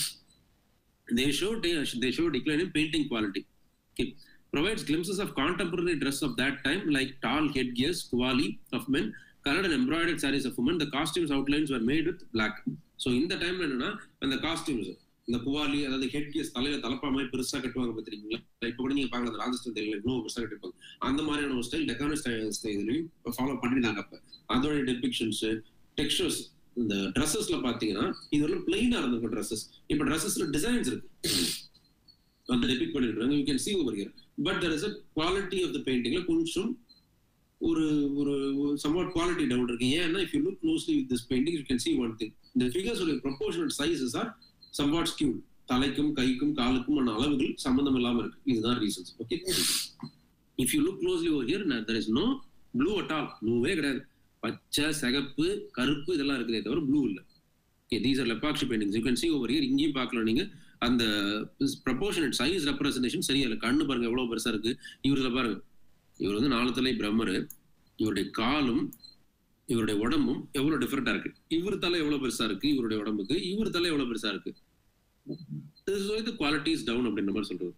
they show they show decline in painting quality okay. provides glimpses of contemporary dress of that time like tall headgears kuali of men colored and embroidered sarees of women the costumes outlines were made with black so இந்த டைம்ல என்னன்னா அந்த costumes இந்த குவாலி அதாவது head gears தலையில தலப்பா மாதிரி பெருசா கட்டுவாங்க பாத்தீங்களா இப்ப கூட நீங்க பாக்கலாம் அந்த ராஜஸ்தான் தெரியல இவ்வளவு பெருசா கட்டிருப்பாங்க அந்த மாதிரியான ஒரு ஸ்டைல் டெக்கான இதுலயும் ஃபாலோ பண்ணிருந்தாங்க அப்ப அதோட டெபிக்ஷன்ஸ் டெக்ஸ்டர்ஸ் இந்த ட்ரெஸ்ஸஸ்ல பாத்தீங்கன்னா இது ஒரு பிளைனா இருந்திருக்கும் ட்ரெஸ்ஸஸ் இப்ப ட்ரெஸ்ஸஸ்ல டிசைன்ஸ் இருக்கு அந்த டெபிக் பண்ணிருக்காங்க you can see over here but there is a quality of the பெயிண்டிங்ல கொஞ்சம் ஒரு ஒரு சம்வாட் குவாலிட்டி டவுன் இருக்கு ஏன்னா if you look closely with this painting you can see one thing இந்த ஃபிகர்ஸ் உடைய proportional sizes are somewhat skew தலைக்கும் கைக்கும் காலுக்கும் ஆன அளவுகள் சம்பந்தம் இல்லாம இருக்கு இதுதான் reasons okay if you look closely over here there is no blue at all ப்ளூவே கிடையாது பச்சை சிகப்பு கருப்பு இதெல்லாம் இருக்குதே தவிர ப்ளூ இல்லை okay these are Lepakshi paintings you can see over here இங்கேயும் பார்க்கலாம் நீங்க அந்த ப்ரொபோர்ஷனட் சைஸ் ரெப்ரஸன்டேஷன் சரியா இல்லை கண்ணு பாருங்க எவ்வளவு பெருசா இருக்கு இவருல பாருங்க இவர் வந்து நாலு தலை பிரம்மர் இவருடைய காலும் இவருடைய உடம்பும் எவ்வளவு டிஃபரெண்டா இருக்கு இவர் தலை எவ்வளவு பெருசா இருக்கு இவருடைய உடம்புக்கு இவர் தலை எவ்வளவு பெருசா இருக்கு குவாலிட்டி இஸ் டவுன் அப்படின்ற மாதிரி சொல்றது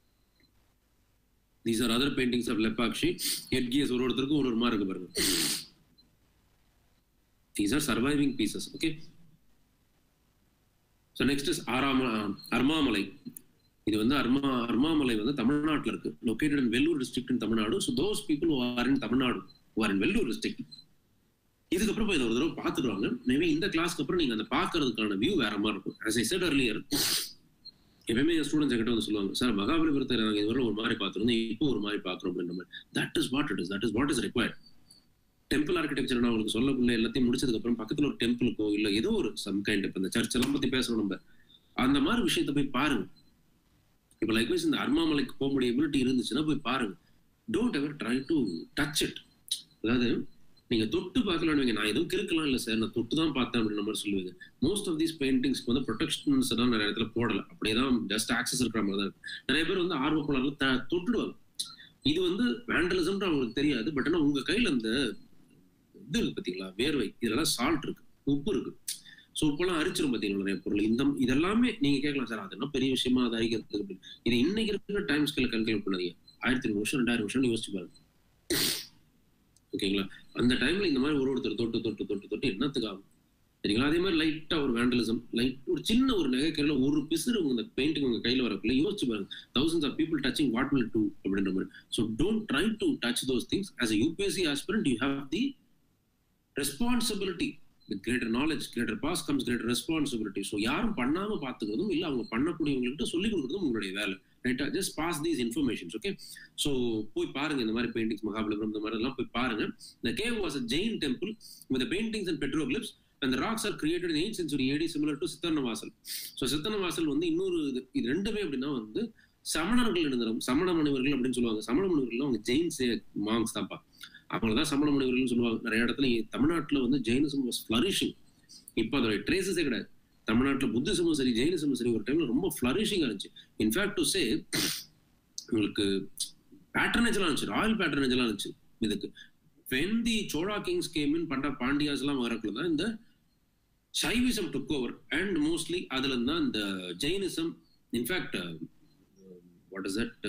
these are other paintings of Lepakshi headgears ஒரு ஒருத்தருக்கும் ஒரு ஒரு மாதிரி இருக்கு பாருங்க these are surviving pieces okay so next is ஆராம அர்மாமலை இது வந்து அர்மா அர்மாமலை வந்து தமிழ்நாட்டில் இருக்கு located in Vellore district in Tamil Nadu so those people are in Tamil Nadu are in Vellore district இதுக்கப்புறம் போய் இதை ஒரு தடவை பார்த்துடுவாங்க மேபி இந்த கிளாஸ்க்கு அப்புறம் நீங்க அந்த பார்க்கறதுக்கான வியூ வேற மாதிரி இருக்கும் as I said earlier எப்பயுமே என் ஸ்டூடெண்ட்ஸ் கிட்ட வந்து சொல்லுவாங்க சார் மகாபலிபுரத்தை நாங்கள் இதுவரை ஒரு மாதிரி பார்த்துருந்தோம் இப்போ ஒரு மாதிரி பார்க்குறோம் அப்படின்ற மாதிரி that is what it is that is what is required temple architecture நான் உங்களுக்கு சொல்லக்குள்ள எல்லாத்தையும் முடிச்சதுக்கு அப்புறம் பக்கத்துல ஒரு டெம்பிளுக்கோ இல்ல ஏதோ ஒரு சம் கைண்ட் இப்போ இந்த சர்ச் எல்லாம் பத்தி பேசுறோம் நம்ம அந்த மாதிரி விஷயத்த போய் பாருங்க இப்போ லைக்வைஸ் இந்த அர்மாமலைக்கு போக முடிய எபிலிட்டி இருந்துச்சுன்னா போய் பாருங்க don't ever try to touch it அதாவது நீங்க தொட்டு பார்க்கலான்னு நான் எதுவும் கிறுக்கலாம் இல்லை சார் நான் தொட்டு தான் பார்த்தேன் அப்படின்ற மாதிரி சொல்லுவீங்க மோஸ்ட் ஆஃப் தீஸ் பெயிண்டிங்ஸ்க்கு வந்து ப்ரொடெக்ஷன்ஸ் தான் நிறைய இடத்துல போடல அப்படியே தான் ஜஸ்ட் ஆக்சஸ் இருக்கிற மாதிரி தான் இருக்கு நிறைய பேர் வந்து ஆர்வக்குள்ள தொட்டுடுவாங்க இது வந்து வேண்டலிசம்ன்ற அவங்களுக்கு தெரியாது பட் ஆனால் உங்க கையில அந்த இது இருக்கு பாத்தீங்களா வேர்வை இதெல்லாம் சால்ட் இருக்கு உப்பு இருக்கு ஸோ உப்பெல்லாம் அரிச்சிரும் பாத்தீங்களா நிறைய பொருள் இந்த இதெல்லாமே நீங்க கேட்கலாம் சார் அது என்ன பெரிய விஷயமா அது அரிக்கிறதுக்கு அப்படின்னு இது இன்னைக்கு இருக்கிற டைம் ஸ்கேல கல்குலேட் பண்ணாதீங்க ஆயிரத்தி ஐநூறு வருஷம் ரெண்டாயிரம் வருஷம் யோசிச்சு பாருங்க ஓகேங்களா அந்த டைம்ல இந்த மாதிரி ஒரு ஒருத்தர் தொட்டு தொட்டு தொட்டு தொட்டு என்னத்துக்கு ஆகும் சரிங்களா அதே மாதிரி லைட்டா ஒரு வேண்டலிசம் லைட் ஒரு சின்ன ஒரு நகைக்கரையில ஒரு பிசுறு உங்க பெயிண்டிங் உங்க கையில வரக்குள்ள யோசிச்சு பாருங்க thousands of people touching what will do அப்படின்ற மாதிரி so don't try to touch those things as a UPSC aspirant you have the responsibility with greater knowledge greater pass comes greater responsibility so யாரும் பண்ணாம பார்த்துக்கிறதும் இல்லை அவங்க பண்ணக்கூடியவங்கள்ட்ட சொல்லிக் கொடுக்குறதும் உங்களுடைய வேலை ரைட்டா just pass these informations okay so போய் பாருங்க இந்த மாதிரி பெயிண்டிங்ஸ் மகாபலிபுரம் இந்த மாதிரி எல்லாம் போய் பாருங்க இந்த cave was a Jain temple with paintings and petroglyphs அந்த rocks are created eight century AD similar to Sittanavasal so Sittanavasal வந்து இன்னொரு இது இது ரெண்டுமே அப்படின்னா வந்து சமணர்கள் எழுதுறோம் சமண முனிவர்கள் அப்படின்னு சொல்லுவாங்க சமண முனிவர்கள் அவங்க ஜெயின்ஸ் மாங்ஸ் தான்ப்பா அவங்கள தான் சமண முனிவர்கள்னு சொல்லுவாங்க நிறைய இடத்துல தமிழ்நாட்டில் வந்து ஜெயினிசம் வாஸ் ஃபிளரிஷிங் இப்போ அதோட ட்ரேசஸே கிடையாது தமிழ்நாட்டில் புத்திசமும் சரி ஜெயினிசமும் சரி ஒரு டைம்ல ரொம்ப ஃபிளரிஷிங்காக இருந்துச்சு இன்ஃபேக்ட் டு சே உங்களுக்கு பேட்டர்னேஜ்லாம் இருந்துச்சு ராயல் பேட்டர்னேஜ்லாம் இருந்துச்சு இதுக்கு when the Chola kings came in பண்ட பாண்டியாஸ் எல்லாம் வரக்குள்ள தான் இந்த Saivism took over and mostly அதுல தான் இந்த Jainism in fact what is that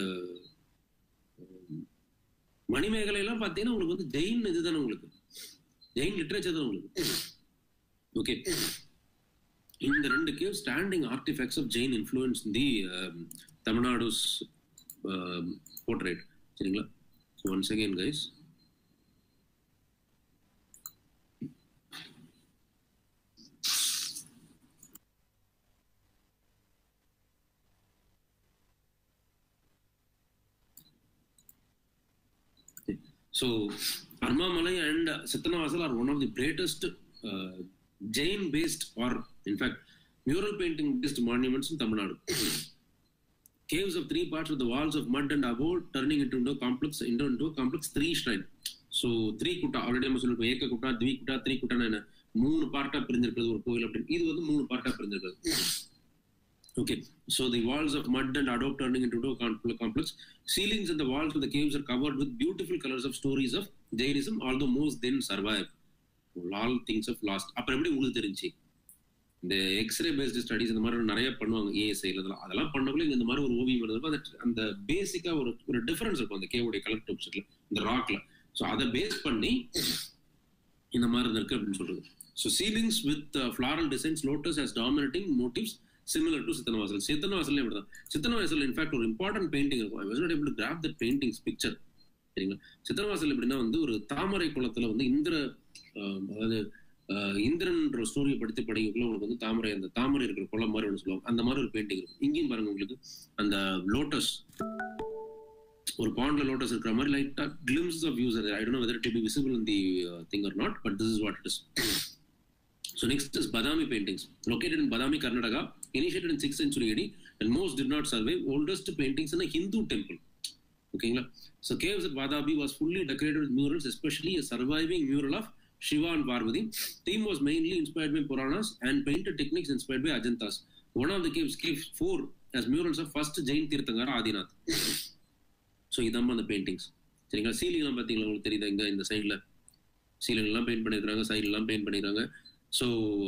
Manimekalai எல்லாம் பார்த்தீங்கன்னா உங்களுக்கு வந்து ஜெயின் இதுதானே உங்களுக்கு ஜெயின் லிட்ரேச்சர் தான் உங்களுக்கு ஓகே இந்த ரெண்டு cave standing artefacts of Jain influence the Tamil Nadu's portrait சரிங்களா once again guys So Armamalai and uh, Sattanavasal are one of the greatest uh, Jain-based or in fact mural painting-based monuments in Tamil Nadu. Caves of three parts with the walls of mud and above turning into, into a complex into, into a complex three shrine. So three குட்டா already நம்ம சொல்லிருக்கோம் ஏக்க குட்டா three குட்டா three குட்டான்னு என்ன மூணு பார்ட்டா பிரிஞ்சிருக்கிறது ஒரு கோயில் அப்படின்னு இது வந்து மூணு பார்ட்டா பிரிஞ்சிருக்கிறது Okay, so the walls of mud and adobe turning into a complex. Ceilings and the walls of the caves are covered with beautiful colors of stories of Jainism, although most then survive. All things have lost. அப்புறம் எப்படி உங்களுக்கு தெரிஞ்சு இந்த x ray based studies இந்த மாதிரி நிறைய பண்ணுவாங்க ஏஎஸ்ஐல இதெல்லாம் அதெல்லாம் பண்ணக்குள்ள இந்த மாதிரி ஒரு ஓவியம் இருந்தப்போ அந்த அந்த பேசிக்கா ஒரு ஒரு டிஃபரன்ஸ் இருக்கும் அந்த கேவுடைய கலெக்டிவ் செட்ல இந்த ராக்ல ஸோ அதை பேஸ் பண்ணி இந்த மாதிரி இருக்கு அப்படின்னு சொல்றது so ceilings with floral designs lotus has dominating motifs similar to Sittanavasal Sittanavasal இப்படிதான் சித்தனவாசல் இன்ஃபேக்ட் ஒரு இம்பார்ட்டன்ட் பெயிண்டிங் இருக்கும் I was not able to grab that paintings picture சரிங்களா சித்தனவாசல் எப்படின்னா வந்து ஒரு தாமரை குளத்துல வந்து இந்திர அதாவது இந்திரன்ற ஸ்டோரியை படித்து படிக்கக்குள்ள உங்களுக்கு வந்து தாமரை அந்த தாமரை இருக்கிற குளம் மாதிரி ஒன்று சொல்லுவாங்க அந்த மாதிரி ஒரு பெயிண்டிங் இருக்கும் இங்கேயும் பாருங்க உங்களுக்கு அந்த லோட்டஸ் ஒரு பாண்ட்ல லோட்டஸ் இருக்கிற மாதிரி லைட்டா glimpse of use I don't whether to be visible in the thing or not but this is what it is So next is Badami paintings. Located in Badami, Karnataka, initiated in 6th century AD, and most did not survive. Oldest paintings in a Hindu temple. Okay, so caves at Vadabi was fully decorated with murals, especially a surviving mural of Shiva and Parvati. Theme was mainly inspired by Puranas and painted techniques inspired by Ajantas. One of the caves, cave 4, as murals of first Jain Tirthangara Adinath. so idam the paintings. சரிங்களா ceiling எல்லாம் பாத்தீங்களா உங்களுக்கு தெரியுதா இங்க இந்த சைட்ல ceiling எல்லாம் paint பண்ணிருக்காங்க சைடு எல்லாம் பெயிண்ட் பண்ணிருக்காங்க ஸோ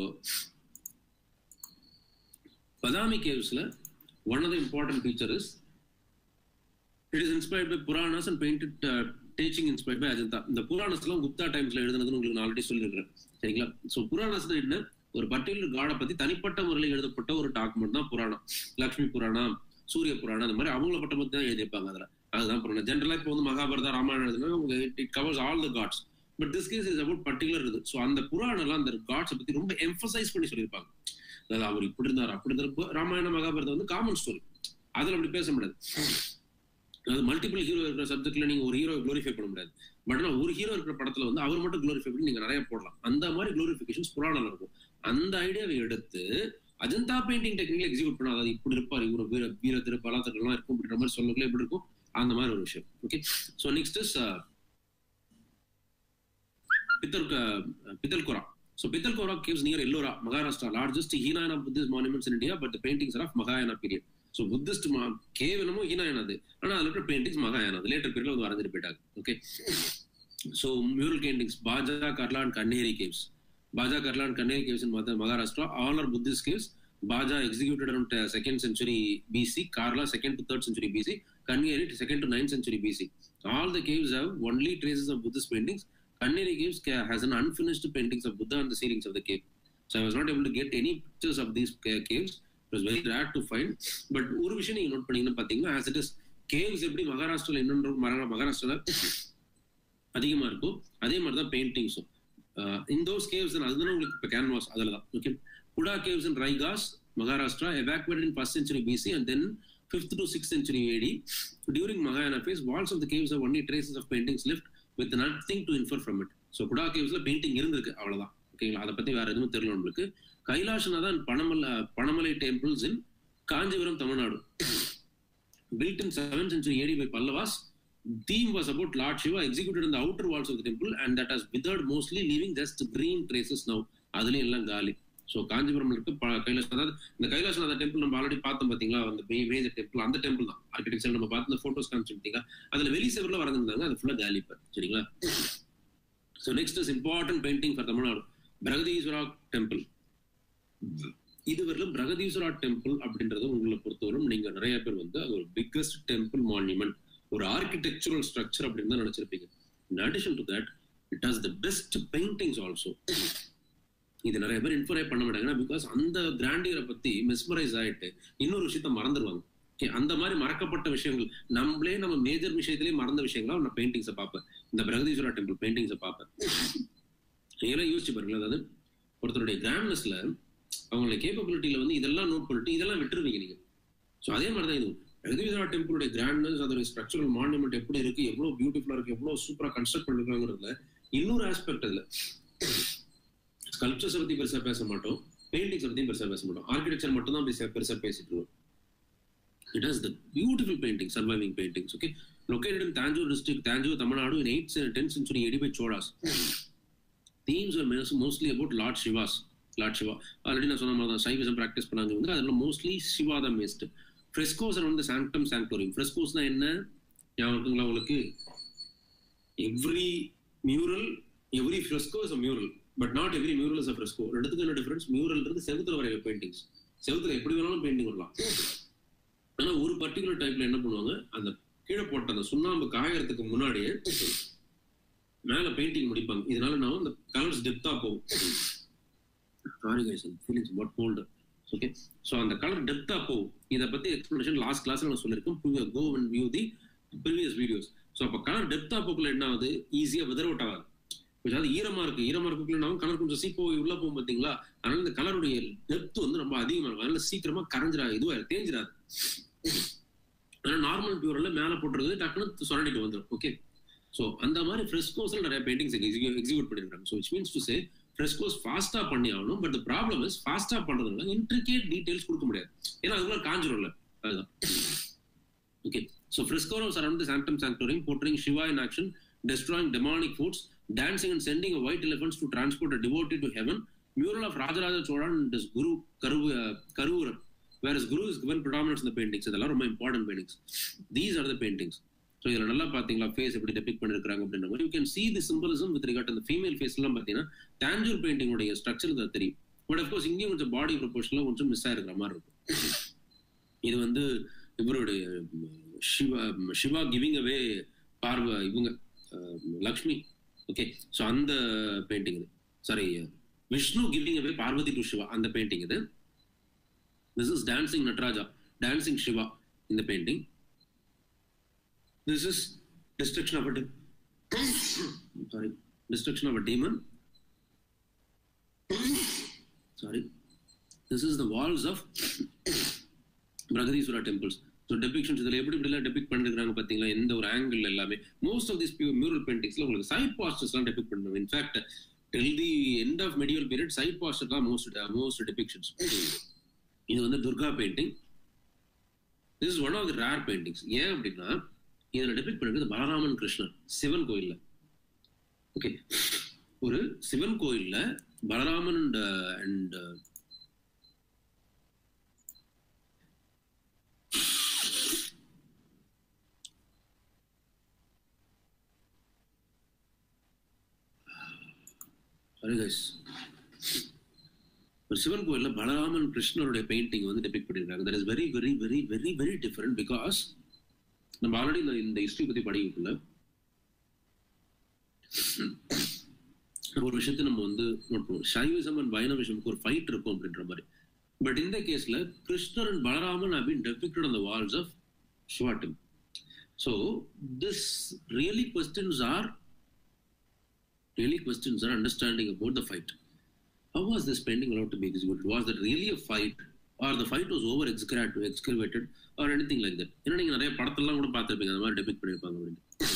பதாமி கேவ்ஸ்ல one of the important feature is it is inspired by Puranas and painted teaching inspired by Ajanta இந்த புராணஸ்லாம் குப்தா டைம்ஸ்ல எழுதுனதுன்னு உங்களுக்கு நான் ஆல்ரெடி சொல்லியிருக்கிறேன் சரிங்களா ஸோ புராணஸ் என்ன ஒரு பர்டிகுலர் காடை பத்தி தனிப்பட்ட முறையில் எழுதப்பட்ட ஒரு டாக்குமெண்ட் தான் புராணம் லக்ஷ்மி புராணம் சூரிய புராணம் அந்த மாதிரி அவங்கள பட்ட பத்தி தான் எழுதியிருப்பாங்க அதுல அதுதான் புராணம் ஜென்ரலா இப்போ வந்து மகாபாரதா ராமாயணம் எழுதுனா it covers all the gods but this case is about particular இது ஸோ அந்த புராணம்லாம் அந்த காட்ஸை பத்தி ரொம்ப எம்பசைஸ் பண்ணி சொல்லியிருப்பாங்க அதாவது அவர் இப்படி இருந்தார் அப்படி இருந்தார் ராமாயண மகாபாரதம் வந்து காமன் ஸ்டோரி அதுல அப்படி பேச முடியாது அதாவது மல்டிபிள் ஹீரோ இருக்கிற சப்ஜெக்ட்ல நீங்க ஒரு ஹீரோ குளோரிஃபை பண்ண முடியாது பட் ஆனா ஒரு ஹீரோ இருக்கிற படத்துல வந்து அவர் மட்டும் குளோரிஃபை பண்ணி நீங்க நிறைய போடலாம் அந்த மாதிரி குளோரிஃபிகேஷன்ஸ் புராணம் இருக்கும் அந்த ஐடியாவை எடுத்து அஜந்தா பெயிண்டிங் டெக்னிக்ல எக்ஸிக்யூட் பண்ண அதாவது இப்படி இருப்பார் இவர் வீர வீர திரு பலாத்திரலாம் இருக்கும் அப்படின்ற மாதிரி சொல்லக்குள்ள எப்படி இருக்கும் அந்த மாதிரி ஒரு விஷயம் ஓகே ஸோ நெக்ஸ்ட் இஸ் பித்தல் Pitalkhora So Pitalkora caves near Ellora, Maharashtra, largest Hinayana Buddhist monuments in India, but the paintings are of Mahayana period. So Buddhist cave என்னமோ ஹீனாயனது ஆனால் அதில் இருக்கிற பெயிண்டிங்ஸ் மகாயானது லேட்டர் பீரியட்ல வந்து வரைஞ்சிட்டு போயிட்டாங்க ஓகே ஸோ மியூரல் பெயிண்டிங்ஸ் பாஜா Karla and Kanheri caves Bhaja Karla and Kanheri caves in Maharashtra all are Buddhist caves Bhaja executed around second century BC Karla second to third century BC Kanheri second to ninth century BC all the caves have only traces of Buddhist paintings Kanneri Caves has an unfinished paintings of Buddha on the ceilings of the cave. So I was not able to get any pictures of these caves. It was very rare to find. But ஒரு விஷயம் நீங்க note பண்ணீங்கன்னா பாத்தீங்கன்னா as it is caves எப்படி மகாராஷ்டிரால இன்னொன்று மகாராஷ்டிரால அதிகமா இருக்கும் அதே மாதிரி தான் பெயிண்டிங்ஸும் இன் தோஸ் கேவ்ஸ் அதுதான் உங்களுக்கு இப்போ கேன்வாஸ் அதில் தான் okay Kuda caves in Raigad Maharashtra evacuate in first century BC and then fifth to six century AD during மகாயானா phase walls of the caves of only traces of paintings left with nothing to infer from it so Kuda கேவ்ஸ்ல painting இருந்திருக்கு அவ்வளவுதான் ஓகேங்களா அதை பத்தி வேற எதுவும் தெரியல நம்மளுக்கு Kailasanathan Panamalai Panamalai temples in Kanchipuram Tamil Nadu built in 7th century AD by Pallavas. Theme was about Lord Shiva executed in the outer walls of the temple and that has withered mostly, leaving just green traces now. அதுலயும் எல்லாம் காலி so Kanchipuram இருக்கு கைலாஷ் அதாவது இந்த Kailasanatha temple நம்ம already பார்த்தோம் பாத்தீங்களா அந்த மேஜர் டெம்பிள் அந்த டெம்பிள் தான் ஆர்கிடெக்சர் நம்ம பார்த்து போட்டோஸ் காமிச்சிருந்தீங்க அதுல வெளி செவரில் வரைஞ்சிருந்தாங்க அது ஃபுல்லா காலி இப்போ சரிங்களா so next is important painting for Tamil Nadu Brihadeeswara temple இதுவரையிலும் பிரகதீஸ்வரா டெம்பிள் அப்படின்றது உங்களை பொறுத்தவரைக்கும் நீங்க நிறைய பேர் வந்து அது ஒரு பிக்கஸ்ட் டெம்பிள் மான்யூமெண்ட் ஒரு ஆர்கிடெக்சரல் ஸ்ட்ரக்சர் அப்படின்னு தான் நினைச்சிருப்பீங்க in addition to that it has the best paintings also இது நிறைய பேர் இன்ஃபரே பண்ண மாட்டாங்கன்னா பிகாஸ் அந்த கிராண்டியரை பத்தி மெஸ்மரைஸ் ஆயிட்டு இன்னொரு விஷயத்த மறந்துடுவாங்க ஓகே அந்த மாதிரி மறக்கப்பட்ட விஷயங்கள் நம்மளே நம்ம மேஜர் விஷயத்திலேயே மறந்த விஷயங்களா நான் பெயிண்டிங்ஸை பார்ப்பேன் இந்த பிரகதீஸ்வரா டெம்பிள் பெயிண்டிங்ஸை பார்ப்பேன் இதெல்லாம் யோசிச்சு பாருங்களேன் அதாவது ஒருத்தருடைய கிராண்ட்னஸ்ல அவங்களுடைய கேப்பபிலிட்டியில வந்து இதெல்லாம் நோட் பண்ணிட்டு இதெல்லாம் விட்டுருவீங்க நீங்க ஸோ அதே மாதிரி தான் இது பிரகதீஸ்வரா டெம்பிளுடைய கிராண்ட்னஸ் அதோட ஸ்ட்ரக்சரல் மானுமெண்ட் எப்படி இருக்கு எவ்வளவு பியூட்டிஃபுல்லா இருக்கு எவ்வளவு சூப்பரா கன்ஸ்ட்ரக்ட் பண்ணிருக்காங்கிறதுல இன்னொரு ஆஸ்பெக்ட் அதுல ஸ்கல்ப்சர்ஸ் பத்தி பெருசா பேச மாட்டோம் பெயிண்டிங்ஸ் பத்தியும் பெருசா பேச மாட்டோம் ஆர்கிடெக்சர் மட்டும் தான் பெருசா பெருசா பேசிட்டு இருக்கோம் it has the beautiful painting surviving paintings okay located in Tanjore district Tanjore Tamil Nadu in eight tenth century AD by Cholas themes are mostly about lord Shiva's lord Shiva already நான் சொன்ன மாதிரி தான் சைவிசம் ப்ராக்டிஸ் பண்ணாங்க வந்து அதில் மோஸ்ட்லி சிவா தான் மேஸ்ட் ஃப்ரெஸ்கோஸ் வந்து சாங்டம் சாங்டோரியம் ஃப்ரெஸ்கோஸ்னா என்ன ஞாபகம் இருக்குங்களா உங்களுக்கு every mural every fresco is a mural but not every mural is a fresco ரெண்டுத்துக்கு என்ன டிஃபரன்ஸ் மியூரல்ன்றது செவுத்துல வரைய பெயிண்டிங்ஸ் செவுத்துல எப்படி வேணாலும் பெயிண்டிங் வரலாம் ஆனா ஒரு பர்டிகுலர் டைப்ல என்ன பண்ணுவாங்க அந்த கீழே போட்ட அந்த சுண்ணாம்பு காயறதுக்கு முன்னாடியே மேல பெயிண்டிங் முடிப்பாங்க இதனால நான் அந்த கலர்ஸ் டெப்தா போகும் sorry guys feelings what called okay so அந்த கலர் டெப்தா போகும் இதை பத்தி எக்ஸ்பிளேஷன் லாஸ்ட் கிளாஸ்ல நான் சொல்லியிருக்கேன் go and view the previous videos so அப்போ கலர் டெப்தா போக்குள்ள என்ன ஆகுது ஈஸியா விதர் அவுட் ஆகாது கொஞ்சம் அது ஈரமா இருக்கு ஈரமா இருக்குள்ள கலர் கொஞ்சம் சீப்போ உள்ள போகும் பாத்தீங்களா அதனால இந்த கலருடைய டெப்த் வந்து ரொம்ப அதிகமா இருக்கும் அதனால சீக்கிரமா கரைஞ்சிடாது இதுவா தேஞ்சிடாது ஆனா நார்மல் பியூர்ல மேல போட்டுறது டக்குனு சொரண்டிட்டு வந்துடும் ஓகே ஸோ அந்த மாதிரி ஃப்ரெஸ்கோஸ்ல நிறைய பெயிண்டிங்ஸ் எக்ஸிக்யூட் பண்ணிருக்காங்க so it's means to say frescoes ஃபாஸ்டா பண்ணி ஆகணும் பட் ப்ராப்ளம் இஸ் ஃபாஸ்டா பண்றதுனால இன்ட்ரிகேட் டீடைல்ஸ் கொடுக்க முடியாது ஏன்னா அதுக்குள்ள காஞ்சிரும்ல அதுதான் okay so frescoes around the sanctum sanctorium portraying Shiva in action destroying demonic force, dancing and sending a white elephants to transport a devotee to heaven. Mural of Rajaraja Cholan and his Guru Karu, uh, Karura, whereas Guru is given predominance in the paintings. இதெல்லாம் ரொம்ப important paintings. These are the paintings. So இதில் நல்லா பார்த்தீங்களா face எப்படி depict பண்ணிருக்காங்க அப்படின்ற மாதிரி you can see the symbolism with regard அந்த ஃபீமேல் ஃபேஸ்லாம் பார்த்தீங்கன்னா தாஞ்சூர் பெயிண்டிங்கோடைய ஸ்ட்ரக்சர் தான் தெரியும் பட் அஃப்கோர்ஸ் இங்கேயும் கொஞ்சம் பாடி ப்ரொபோர்ஷன்லாம் கொஞ்சம் மிஸ் ஆயிருக்கிற மாதிரி இருக்கும் இது வந்து இவருடைய சிவா சிவா கிவிங் அவே பார்வ இவங்க லக்ஷ்மி ஓகே ஸோ அந்த பெயிண்டிங் இது sorry Vishnu giving away Parvati to Shiva அந்த பெயிண்டிங் இது this is dancing Nataraja dancing Shiva இந்த painting this is destruction of a sorry destruction of a demon sorry this is the walls of Brihadeeswara temples so depictions இதில் எப்படி இப்படிலாம் depict பண்ணிருக்காங்க பார்த்தீங்களா எந்த ஒரு ஆங்கிள் எல்லாமே மோஸ்ட் ஆஃப் திஸ் மியூரல் பெயிண்டிங்ஸ்ல உங்களுக்கு சைட் பாஸ்டர்ஸ்லாம் டெபிக் பண்ணுவோம் in fact till the end of medieval period side posture தான் மோஸ்ட் மோஸ்ட் டெபிக்ஷன்ஸ் இது வந்து Durga painting this is one of the rare paintings ஏன் அப்படின்னா இதில் டெபிக் பண்ணிருக்கிறது பலராமன் கிருஷ்ணன் சிவன் கோயில்ல ஓகே ஒரு சிவன் கோயில்ல Balaraman and and sorry guys ஒரு சிவன் கோயில்ல பலராமன் கிருஷ்ணருடைய பெயிண்டிங் வந்து டெபிக் பண்ணிருக்காங்க that is very very very very very different because நம்ம ஆல்ரெடி இந்த ஹிஸ்டரி பத்தி படிக்கல ஒரு விஷயத்தை நம்ம வந்து நோட் பண்ணுவோம் சைவிசம் அண்ட் வைணவிசமுக்கு ஒரு ஃபைட் இருக்கும் அப்படின்ற மாதிரி பட் இந்த கேஸ்ல Krishnar and Balaraman have been depicted on the walls of ஷிவாட்டம் so this really questions are really questions are understanding about the fight. How was this painting allowed to be executed? Was that really a fight? Or the fight was over excavated or anything like that? ஏன்னா நீங்க நிறைய படத்தெல்லாம் கூட பார்த்துருப்பீங்க அந்த மாதிரி depict பண்ணியிருப்பாங்க அப்படின்னு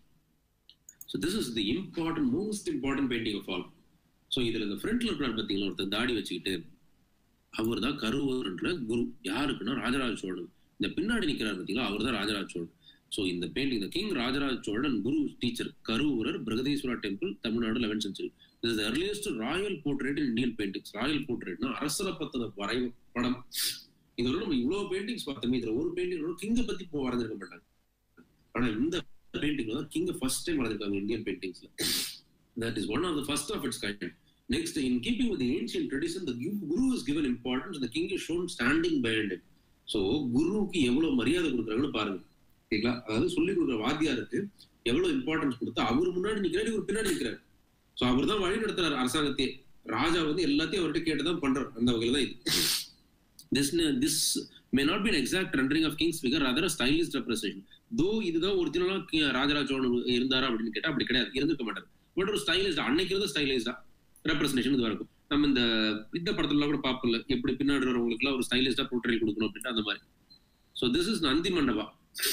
so this is the important most important painting of all so இதுல இந்த ஃப்ரண்ட்ல இருக்கிறார் பார்த்தீங்களா ஒருத்தர் தாடி வச்சுக்கிட்டு அவர் தான் கருவூர்ன்ற குரு யாருக்குன்னா ராஜராஜ சோழன் இந்த பின்னாடி நிற்கிறார் பார்த்தீங்களா அவர் தான் ராஜராஜ சோழன் ஸோ இந்த painting the king Rajaraja Cholan guru teacher Karuvurar Brihadeeswara temple Tamil Nadu eleven century is earliest royal portrait in Indian paintings royal போர்ட்ரேட்னா அரசரை பத்தின வரை படம் இதோட நம்ம இவ்வளவு பெயிண்டிங்ஸ் பார்த்தோமே இதுல ஒரு பெயிண்டிங் கிங்க பத்தி இப்போ வரைஞ்சிருக்க மாட்டாங்க ஆனா இந்த பெயிண்டிங்ல தான் கிங்க ஃபர்ஸ்ட் டைம் வரைஞ்சிருக்காங்க இந்தியன் பெயிண்டிங்ஸ்ல that is one of the first of its kind next in keeping with ancient tradition the guru is given importance the king is shown standing behind so குருவுக்கு எவ்வளவு மரியாதை கொடுக்குறாங்கன்னு பாருங்க ஓகேங்களா அதாவது சொல்லி கொடுக்குற வாத்தியாருக்கு எவ்வளவு இம்பார்ட்டன்ஸ் கொடுத்தா அவர் முன்னாடி நிக்கிறாரு இவர் பின்னாடி நிக்கிறாரு ஸோ அவர் தான் வழி நடத்துறாரு அரசாங்கத்தையே ராஜா வந்து எல்லாத்தையும் அவர்கிட்ட கேட்டுதான் பண்றாரு அந்த வகையில தான் இது this this may not be exact rendering of king's figure other stylish representation though இதுதான் ஒரிஜினலா ராஜராஜ சோழன் இருந்தாரா அப்படின்னு கேட்டா அப்படி கிடையாது இருந்திருக்க மாட்டார் பட் ஒரு ஸ்டைலிஷ் அன்னைக்கு இருந்த ஸ்டைலிஷா ரெப்ரஸன்டேஷன் இதுவா இருக்கும் நம்ம இந்த இந்த படத்துல கூட பார்ப்போம்ல எப்படி பின்னாடி வரவங்களுக்கு எல்லாம் ஒரு ஸ்டைலிஷா போர்ட்ரேட் கொடுக்கணும் அப்படின்ட்டு அந்த மாதிரி so this is Nandi mandapa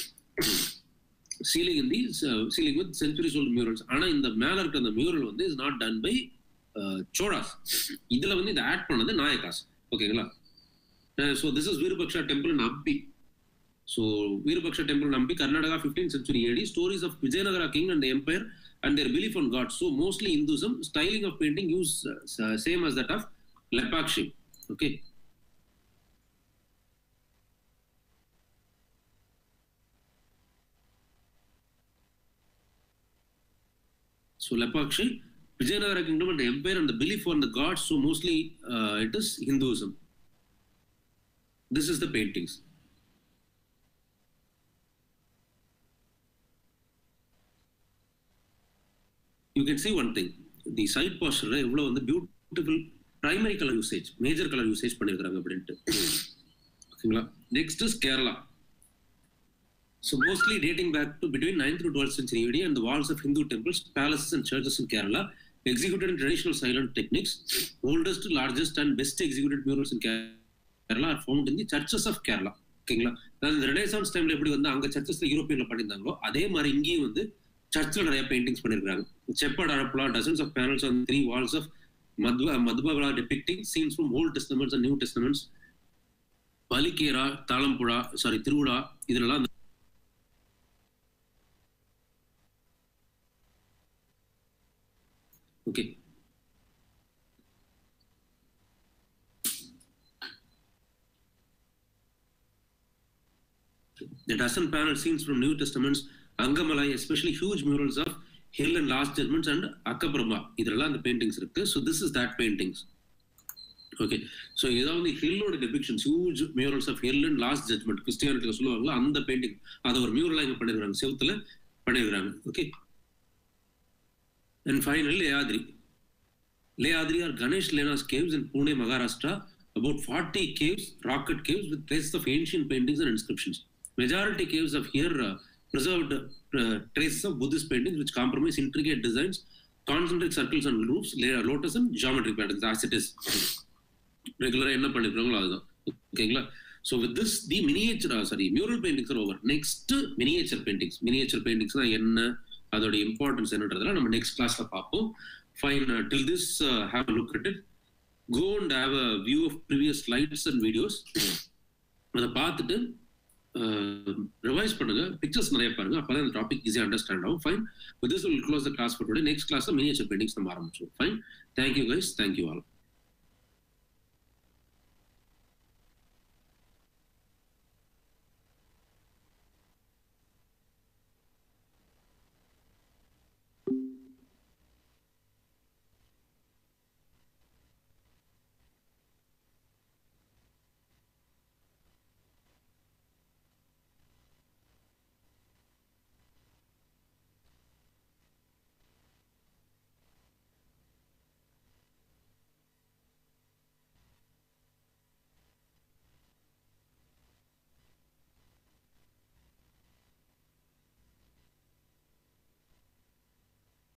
ceiling in the ceiling with centuries old murals ஆனா இந்த மேல இருக்கிற அந்த மியூரல் வந்து is not done by Cholas இதுல வந்து இதை ஆட் பண்ணது நாயகாஸ் ஓகேங்களா so this is Virupaksha temple Hampi so Virupaksha temple Hampi Karnataka fifteen century AD stories of Vijayanagara king and empire and their belief on god so mostly Hinduism styling of painting use same as that of Lepakshi okay So Lepakshi, Vijayanagara kingdom and the empire and the belief on the gods, so mostly uh, it is Hinduism. This is the paintings. You can see one thing. The side posture எவ்வளவு வந்து beautiful primary colour usage major colour usage பண்ணியிருக்காங்க அப்படின்ட்டு ஓகேங்களா next is Kerala So mostly dating back to between 9th to 12th century AD and the walls of Hindu temples, palaces and churches in Kerala, executed in traditional silent techniques. Oldest, largest and best executed murals in Kerala are found in the churches of Kerala. ஓகேங்களா அதாவது Renaissance டைம்ல எப்படி வந்து அங்க சர்ச்சஸ்ல யூரோப்பியன்ல பண்ணியிருந்தாங்களோ அதே மாதிரி இங்கேயும் வந்து சர்ச்சில் நிறைய பெயிண்டிங்ஸ் பண்ணிருக்காங்க செப்பட் அரப்பலா dozens of panels on three walls of மத்வா மதுபாவலா depicting scenes from Old Testaments and New Testaments பலிகேரா தாளம்புழா சாரி திருவிழா இதுலலாம் Okay. The dozen panel scenes from New Testaments Angamaly especially huge murals of hell and last judgments and அக்கபிரமா இதெல்லாம் அந்த paintings இருக்கு so this is that paintings okay so ஏதாவது ஹில்லோட depictions huge murals of hell and last judgment கிறிஸ்டியானிட்டியில் சொல்லுவாங்களோ அந்த painting அதை ஒரு மியூரலாக இங்கே பண்ணிருக்காங்க செவத்துல பண்ணிருக்காங்க okay and final Lenyadri Lenyadri are Ganesh Lenas caves in Pune Maharashtra about 40 caves, rocket caves with traces of ancient paintings and inscriptions. Majority caves have here uh, preserved uh, traces of Buddhist paintings which compromise intricate designs, concentric circles and roofs, lotus and geometric patterns as it is. ரெகுலராக என்ன பண்ணிருக்காங்களோ அதுதான் ஓகேங்களா so with this the miniature sorry mural paintings are over next miniature paintings miniature பெயிண்டிங்ஸ்னா என்ன அதோட importance என்னன்றதெல்லாம் நம்ம நெக்ஸ்ட் கிளாஸ்ல பார்ப்போம் fine till this have look at it go and have a view of previous slides and videos அதை பார்த்துட்டு revise பண்ணுங்க பிக்சர்ஸ் நிறைய பாருங்க அப்பதான் இந்த டாபிக் ஈஸியாக அண்டர்ஸ்டாண்ட் ஆகும் fine with this will close the class for today next class miniature paintings நம்ம ஆரம்பிச்சோம் fine thank you guys thank you all